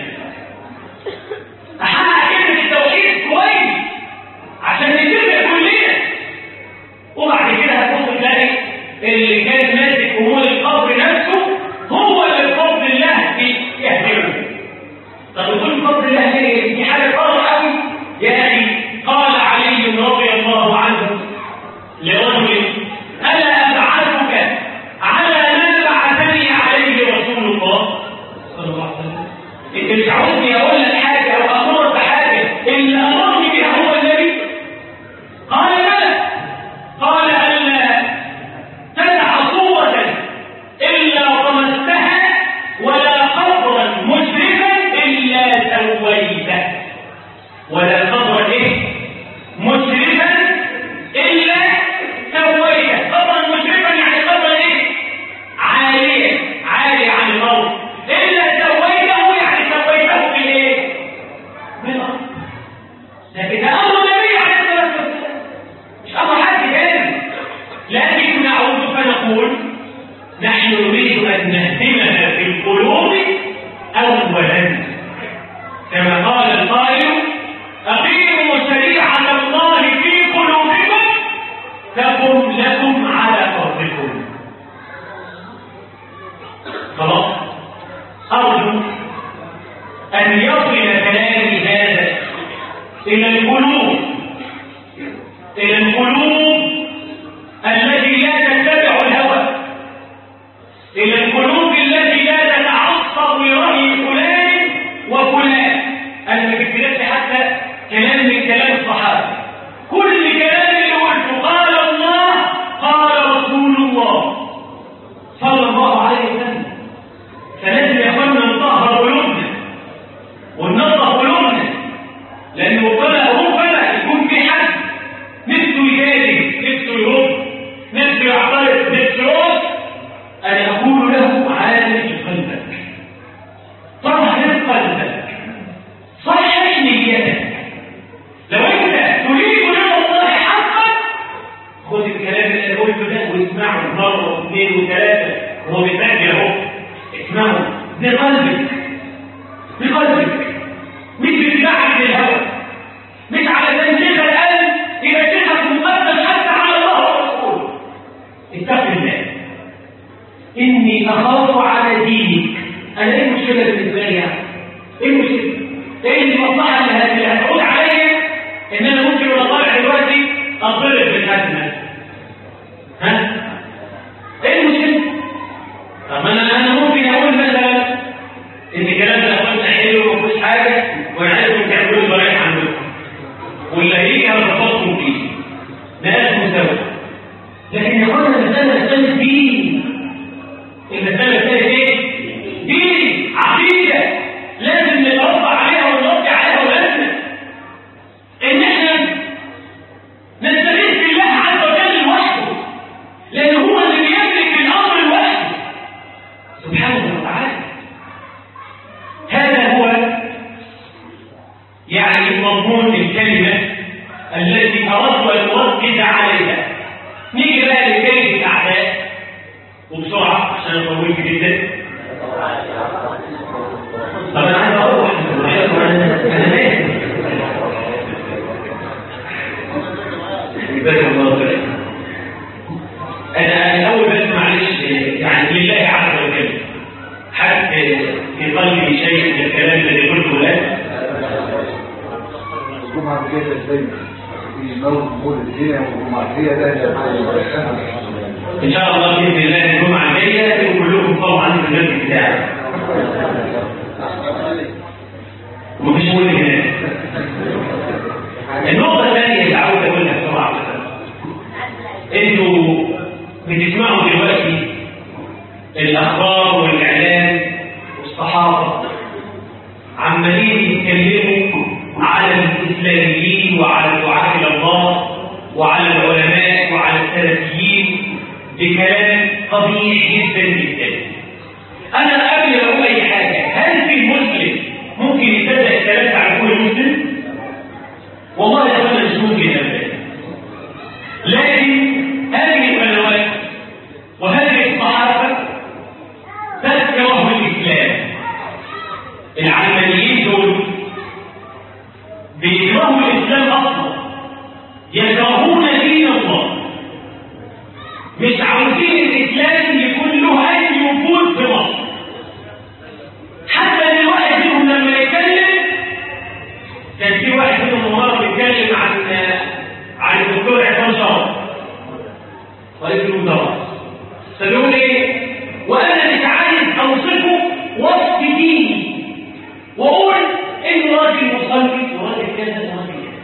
احقق كلمه التوحيد كويس عشان نتفق كلنا وبعد كده هتبص تلاقي اللي كان ماسك امور القبر نفسه هو اللي بفضل الله يهدمه طب تقول بفضل الله ليه؟ دي حاجه صعبه قوي يا اخي قال علي رضي الله عنه لرجل الا ابعثك على ما بعثني عليه رسول الله صلى الله عليه وسلم انت مش عاوزني اقول لك حاجه او امرك بحاجه اللي امرني بها هو النبي قال لا قال الا تدع صوره الا طمستها ولا قبرا مشرفا الا سويته ولا قبرا ايه مشرفا الا سويته قبرا مشرفا يعني قبرا ايه عاليا عالي عن الارض الا سويته يعني سويته بالايه بالارض لكن ده امر النبي عليه الصلاه والسلام مش امر حد تاني لكن نعود فنقول نحن نريد ان نهدمها في القلوب اولا كما قال القائل اقيموا شريعه الله في قلوبكم تقم لكم على فرضكم خلاص ارجو ان يصل كلامي هذا الى القلوب الى القلوب التي لا تتبع الهوى الى القلوب التي لا تتعصب لراي فلان وفلان انا ما جبتلكش حتى كلام من كلام الصحابه كل كلام اللي قلته قال الله قال رسول الله صلى الله عليه وسلم فلازم يا اخوانا نطهر قلوبنا وننظف قلوبنا لانه ربما ربما يكون في حد نفسه يجادل نفسه يرد نفسه يعترض نفسه يرد انا اقول له عالج قلبك طهر قلبك صحح نيتك لو انت تريد رضا الله حقا خد الكلام اللي انا قلته ده واسمعه مره واثنين وثلاثه وهو بيسجل اهو اسمعه بقلبك بقلبك مش باتباعك للهوى مش على تنزيل القلب الى شيخك مقدس حتى على الله ورسوله اتق الله اني اخاف على دينك انا ايه المشكله بالنسبه لي يعني ايه المشكله ايه المصلحه اللي هت- اللي هتعود عليا ان انا ممكن وانا طالع دلوقتي اضرب بالازمه سوا لكن يا اخوانا المساله مساله دين المساله مساله ايه؟ دين عقيده لازم نتربى عليها ونربي عليها ولادنا ان احنا نستغيث بالله عز وجل لوحده لان هو اللي بيملك الامر لوحده سبحانه وتعالى هذا هو يعني مضمون الكلمه التي اردت ان اركز عليها نيجي بقى لكيف الاعداء وبسرعه عشان انا طولت جدا طب انا عايز اروح انا ماشي جزاك الله خير انا الاول بس معلش يعني لله عز وجل حتى في قلبي شيء من الكلام الذي قلته لك الجمعة كده ازاي في موت مولد هنا والجمعة هي ده ان شاء الله باذن الله الجمعه الجايه تبقوا كلكم طبعا في المسجد بتاعي ومفيش مولد هناك النقطه الثانيه اللي عاوز اقولها بسرعه انتوا بتسمعوا دلوقتي الاخبار والاعلام والصحافه عمالين يتكلموا على الاسلاميين وعلى الدعاة الى الله وعلى العلماء وعلى السلفيين بكلام قبيح جدا جدا انا قبل ما اقول اي حاجه هل في مسلم ممكن يصدق الكلام ده على كل مسلم والله يا اخوانا مش ممكن ابدا لكن هذه القنوات وهذه الصحافه تذكره الاسلام العلمانيين دول بيكرهوا الاسلام اصلا يكرهون دين الله مش عاوزين الاسلام يكون له اي وجود في مصر حتى ان واحد منهم لما يتكلم كان في واحد منهم مره بيتكلم عن عن الدكتور عصام شرف رئيس الوزراء فبيقول ايه وانا مش عايز اوصفه وصف ديني واقول انه راجل مصلي وراجل كذا وراجل كذا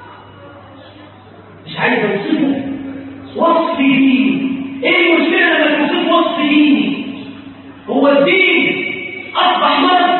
مش عايز اوصفه وصف ديني ايه المشكله لما توصف وصف ديني هو الدين اصبح مرض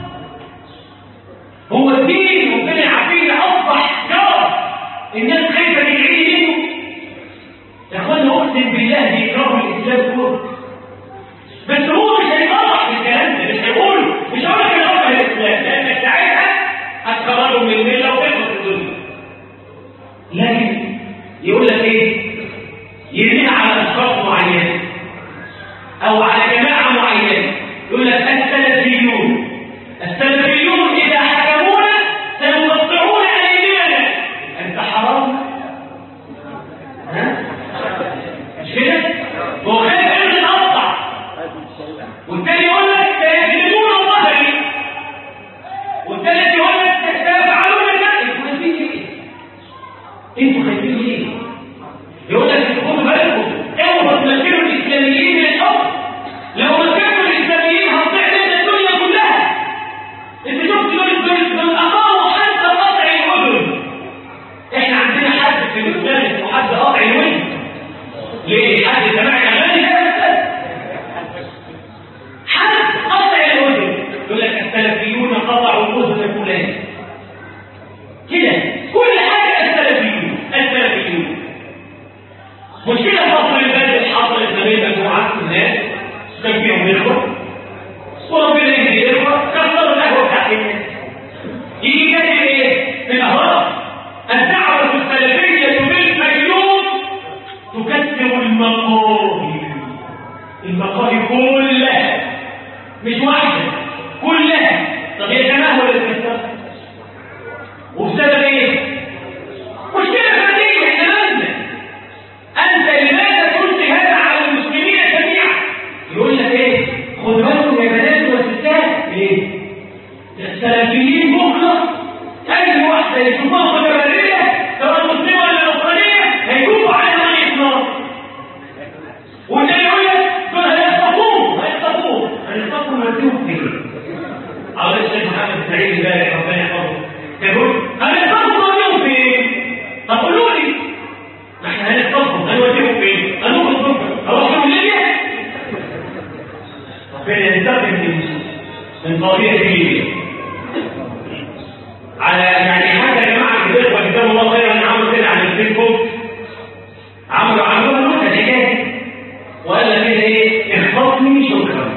هو الدين ربنا يعافينا اصبح جرس الناس خايفه تدعي منه يا اخوانا اقسم بالله بيكرهوا الاسلام كله بس هو مش هيطلع في الكلام ده مش هيقول مش هقول لك انا اكره الاسلام لانك ساعتها هتخرجه من المله وتخلص الدنيا لكن يقول لك ايه يرميها على اشخاص معينه او على جماعه معينه يقول لك السلفيون السلفيون اذا حكمونا سيقطعون ايدينا انت حرام ها مش كده هو خايف ان تقطع والتاني يقول لك سيجلدون ظهري والتالت يقول لك سيفعلون كذا انتوا خايفين ليه؟ انتوا خايفين ليه؟ يقول لك خدوا بالكم اوعوا تمثلوا الاسلاميين من الحكم لو مكنوا الاسلاميين هتضيع لنا الدنيا كلها انت شفت دول دول دول اقاموا حتى قطع الاذن احنا عندنا حد في الاسلام اسمه حد قطع الوجه ليه حد سمع اغاني لا بس حد قطع الاذن يقول لك السلفيون قطعوا اذن فلان كده كل حاجه السلفيون السلفيون مشكله فصل البلد حصلت ما بين مجموعات من الناس كان فيهم اخوه وربنا يهدي الاخوه كسروا القهوه بتاعت الناس يجي كاتب ايه؟ في الاهرام الدعوه السلفيه بالمجنون تكسر المقاهي المقاهي كلها مش واحده كلها طب هي جماعه ولا تكسرها؟ وبسبب ايه؟ مشكله فرديه احنا مالنا انت لماذا قلت هذا على المسلمين جميعا؟ يقول لك ايه؟ خد بالكم يا بنات وستات ليه؟ السلفيين بكره اي واحده يشوفوها متبرره سواء مسلمه ولا نصرانيه هيجوبوا عليها ميه نار وده يقول لك دول هيخطفوه هيخطفوه هيخطفوا مديهم في هنروح فين؟ هنروح الضفة هروح من ليبيا ربنا ينتقم من من طبيعة ليبيا على يعني حتى يا جماعة الإخوة جزاهم الله خيرا عملوا كده على الفيسبوك عملوا عملوا نكتة حكاية وقال لك كده إيه اخبطني شكرا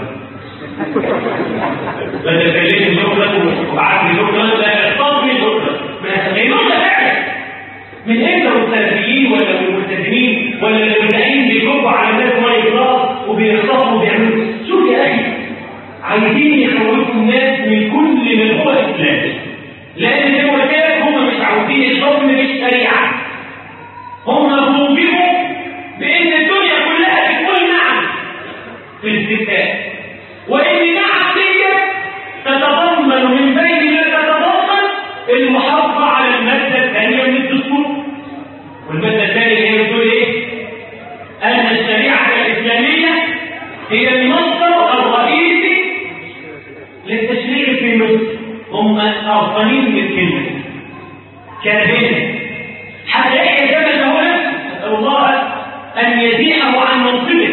بدل كلمني شكرا وبعت لي شكرا لا اخبطني شكرا من نكتة فعلا من انت والسلفيين ولا الملتزمين ولا المبتدئين بيكبوا على الناس ميه خلاص وبيخطفوا وبيعملوا شوف يا اخي عايزين يخوفوا الناس من كل من هو اسلامي لان زي ما قلت لك هم مش عاوزين الحكم بالشريعه هم موجبوا بان الدنيا كلها بتقول نعم في الاستفتاء وان نعم دي تتضمن من بين ما تتضمن المحافظه على الماده الثانيه من الدستور والماده الثانيه هي بتقول ايه؟ ان الشريعه الاسلاميه هي المصدر الرئيسي للتشريع في مصر هم أغفلين من الكلمة كاهنة حتى يحيى جبل له نفسه نسأل الله أن يزيحه عن منصبه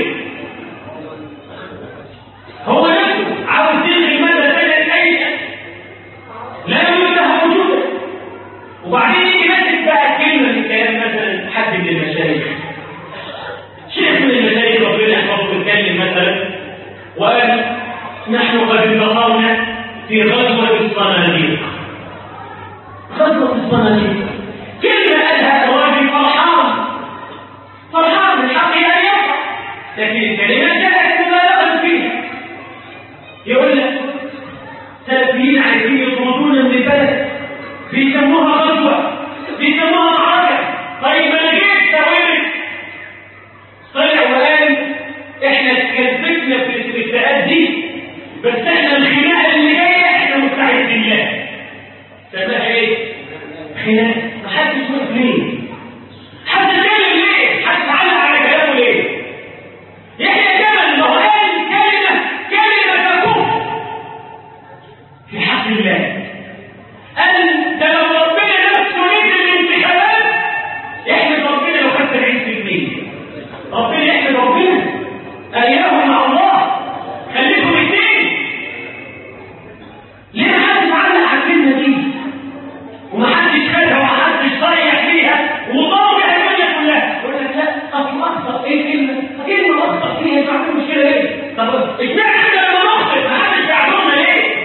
هو نفسه عاوز يلغي المادة الثانية أي لا يريد لها وجودا وبعدين يجي ماسك بقى كلمة من كلام مثلا حد من المشايخ شيخ من المشايخ ربنا يحفظه يتكلم مثلا وقال نحن قد انتصرنا في غزوة الصناديق غزوة الصناديق كلمة قالها الراجل فرحان فرحان الحق أن يفرح لكن الكلمة جاءت مبالغا فيها يقول لك سلفيين عايزين يطردونا من البلد بيسموها غزوة بيسموها معركة طيب ما جيت سويت طلع وقال احنا كذبنا في الاستفتاءات دي بس احنا الخناقه اللي جايه احنا مستعدين لها سماها ايه؟ خناقه محدش وقف ليه؟ حد اتكلم ليه؟ حد علق على كلامه ليه؟ يحيى جبل ما هو قال كلمه كلمه تكون في حق الله قال ده لو ربنا نفسه نزل الانتخابات احمد ربنا لو خد 70% ربنا يحمد ربنا ايام مع الله خليكم الاثنين ليه محدش علق على الكلمه دي ومحدش خدها ومحدش صيح فيها وضرب الدنيا كلها يقول لك لا اصل اخطا ايه كلمه كلمه اخطا فيها انتوا عارفين المشكله ايه طب اشمعنى لما نخطئ محدش يعذرنا ليه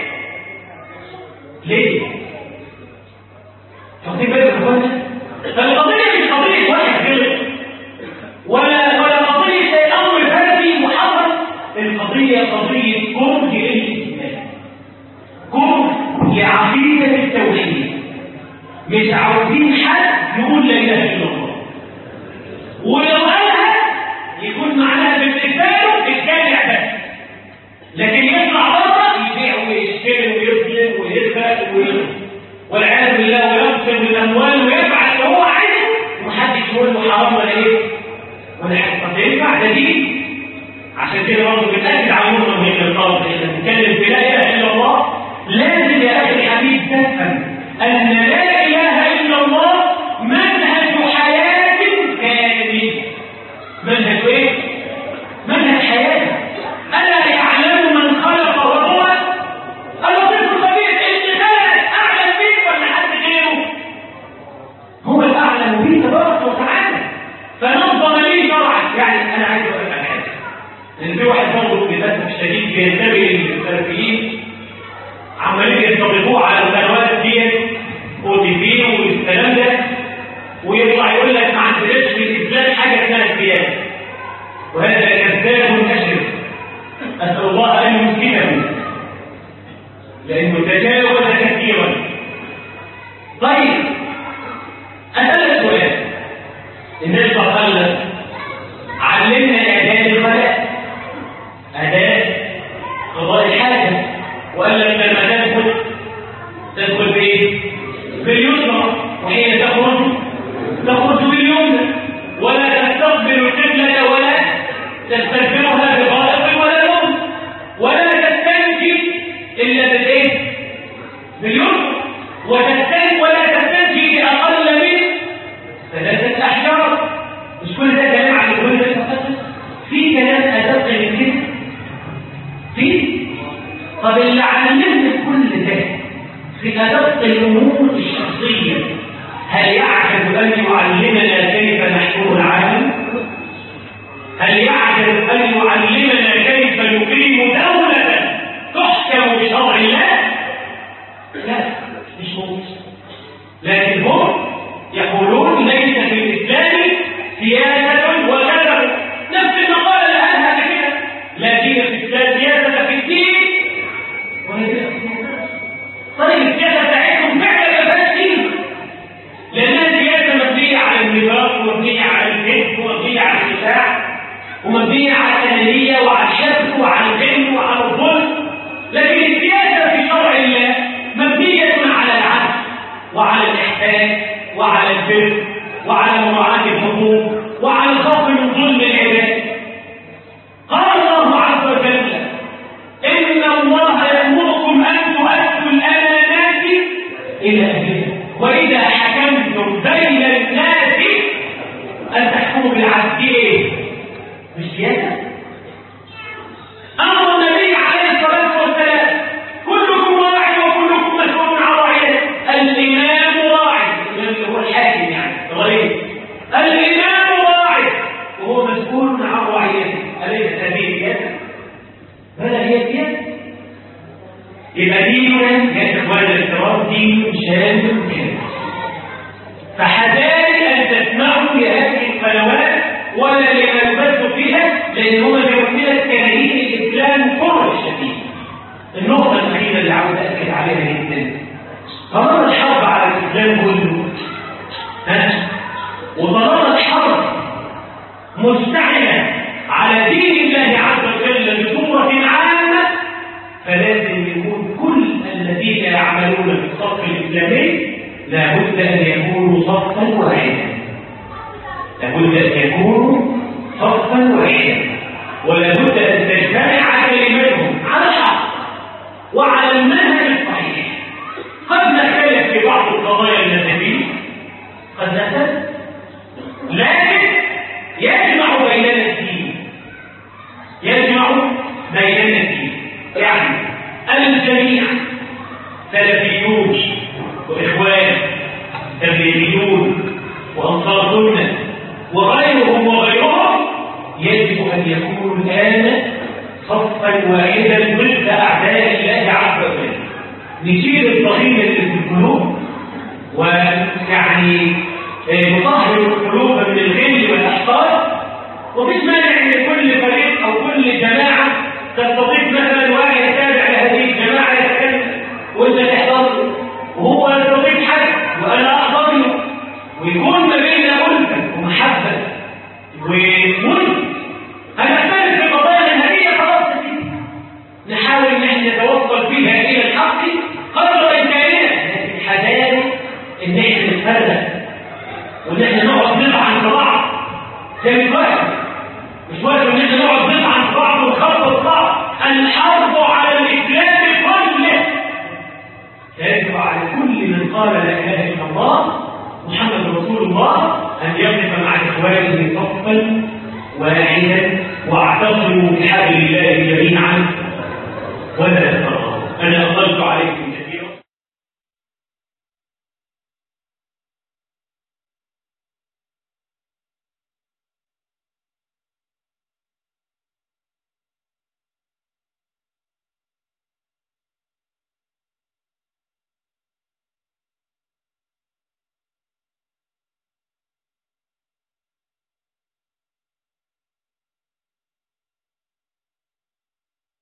ليه واخدين بالك يا اخوانا فالقضيه مش قضيه واحد غلط ولا ولا قضيه امر فردي محرم القضيه قضيه كره للاسلام كره لعقيده التوحيد مش عاوزين حد يقول لا اله الا الله ولو قالها يكون معناها بالنسبه الجامع بس لكن يطلع بره يبيع ويشتري ويظلم ويسرق وي- والعياذ بالله ويقسم الاموال ويفعل اللي هو عايزه ومحدش يقول له حرام ولا ايه ولا حاجه طب ينفع ده دين عشان كده برضه بنأكد على نقطه مهمه الطلب احنا بنتكلم في لا اله الا الله لازم يا اخي الحبيب تفهم ان لا اله الا الله منهج حياه كامل منهج ايه؟ منهج حياه الا يعلم من خلق وهو اللطيف الخبير اللي خلق اعلم بيك ولا حد غيره هو الاعلم به تبارك وتعالى فنظم لي شرعا يعني انا عايز اقول لك على حاجه لان في واحد برضه للاسف الشديد بينتبه للسلفيين عمالين يستضيفوه على القنوات ديت او تي في والكلام ده ويطلع يقول لك ما عندناش في الاسلام حاجه اسمها السياسه وهذا كذاب اشرف اسال الله ان يمكنه لانه تجاوز كثيرا طيب اسالك سؤال الناس تقلد علمنا اداه الخلاء اداه قضاء الحاجه وقال لك لما تدخل تدخل بايه؟ باليسرى وحين تخرج تخرج باليمنى ولا تستقبل القبله ولا تستقبل يعلمني كل ده في أدق الأمور الشخصية هل يعجز أن يعلمنا كيف نحكم العالم؟ هل يعجز أن يعلمنا كيف نقيم دولة تحكم بشرع الله؟ لا مش ممكن لكن هم يقولون ليس في الإسلام سياسة وكذا نفس المقالة اللي قالها كده لا دين في الإسلام سياسة في الدين وهي طيب السياسة بتاعتهم فعلا ما فيهاش دين لأنها سياسة مبنية على النفاق ومبنية على الكذب ومبنية على الخداع ومبنية على الأنانية وعلى الشك وعلى العلم وعلى الظلم لكن السياسة في شرع الله مبنية على العدل وعلى الإحسان وعلى البر وعلى مراعاة الحقوق وعلى الخوف من ظلم العباد قال الله عز وجل إن الله يأمركم أن تؤدوا الأمانات إلى أهلها وإذا حكمتم بين الناس أن تحكموا بالعدل إيه؟ مش سياسة أمر النبي عليه الصلاة والسلام كلكم راع وكلكم مسؤول عن رعيته الإمام راع الإمام هو الحاكم يعني غريب الإمام راع وهو مسؤول عن رعيته أليس هذه سياسة؟ بلى هي سياسة يبقى ديننا يا إخوان الكرام دين شامل كامل فحذاري أن تسمعوا لهذه القنوات ولا لما يبث فيها لأن هو بيمثلة كراهين الإسلام كره الشديد النقطة الوحيدة اللي عاوز أكد عليها جدا طالما الحرب على الإسلام كله ها وطالما الحرب مشتعلة على دين الله عز وجل بصورة عامة فلازم يكون كل الذين يعملون في الصف الإسلامي لابد أن يكونوا صفا واحدا لابد أن يكونوا صفا واحدا ولابد أن تجتمع كلمتهم على الحق وعلى المنهج الصحيح قد نختلف في بعض القضايا المذهبية قد نختلف لكن يجمع بيننا الدين يجمع بيننا الدين يعني الجميع سلفيون وإخوان تبليغيون وأنصار سنة وغيرهم وغيرهم يجب أن يكونوا الآن صفا واحدا ضد أعداء الله عز وجل نشيل الضغينة اللي في القلوب ويعني نطهر القلوب من الغل والأحقاد ومفيش مانع ان كل فريق او كل جماعه تستضيف مثلا واحد تابع لهذه الجماعه يتكلم وانت تحضر له وهو يستضيف حد وانا احضر له ويكون ما بيننا الفه ومحبه وملك هنختلف في قضايا نهائيه خلاص نحاول ان احنا نتوصل فيها الى الحق قدر امكاننا لكن حذاري ان احنا نتفرق وان احنا نقعد نلعن في بعض زي دلوقتي مش وقت ان احنا نقعد نلعن في بعض ونخبط بعض الحرب على الاسلام كله يجب على كل من قال لا اله الا الله محمد رسول الله ان يقف مع اخوانه صفا واحدا واعتصموا بحبل الله جميعا ولا تفرقوا انا اطلت عليكم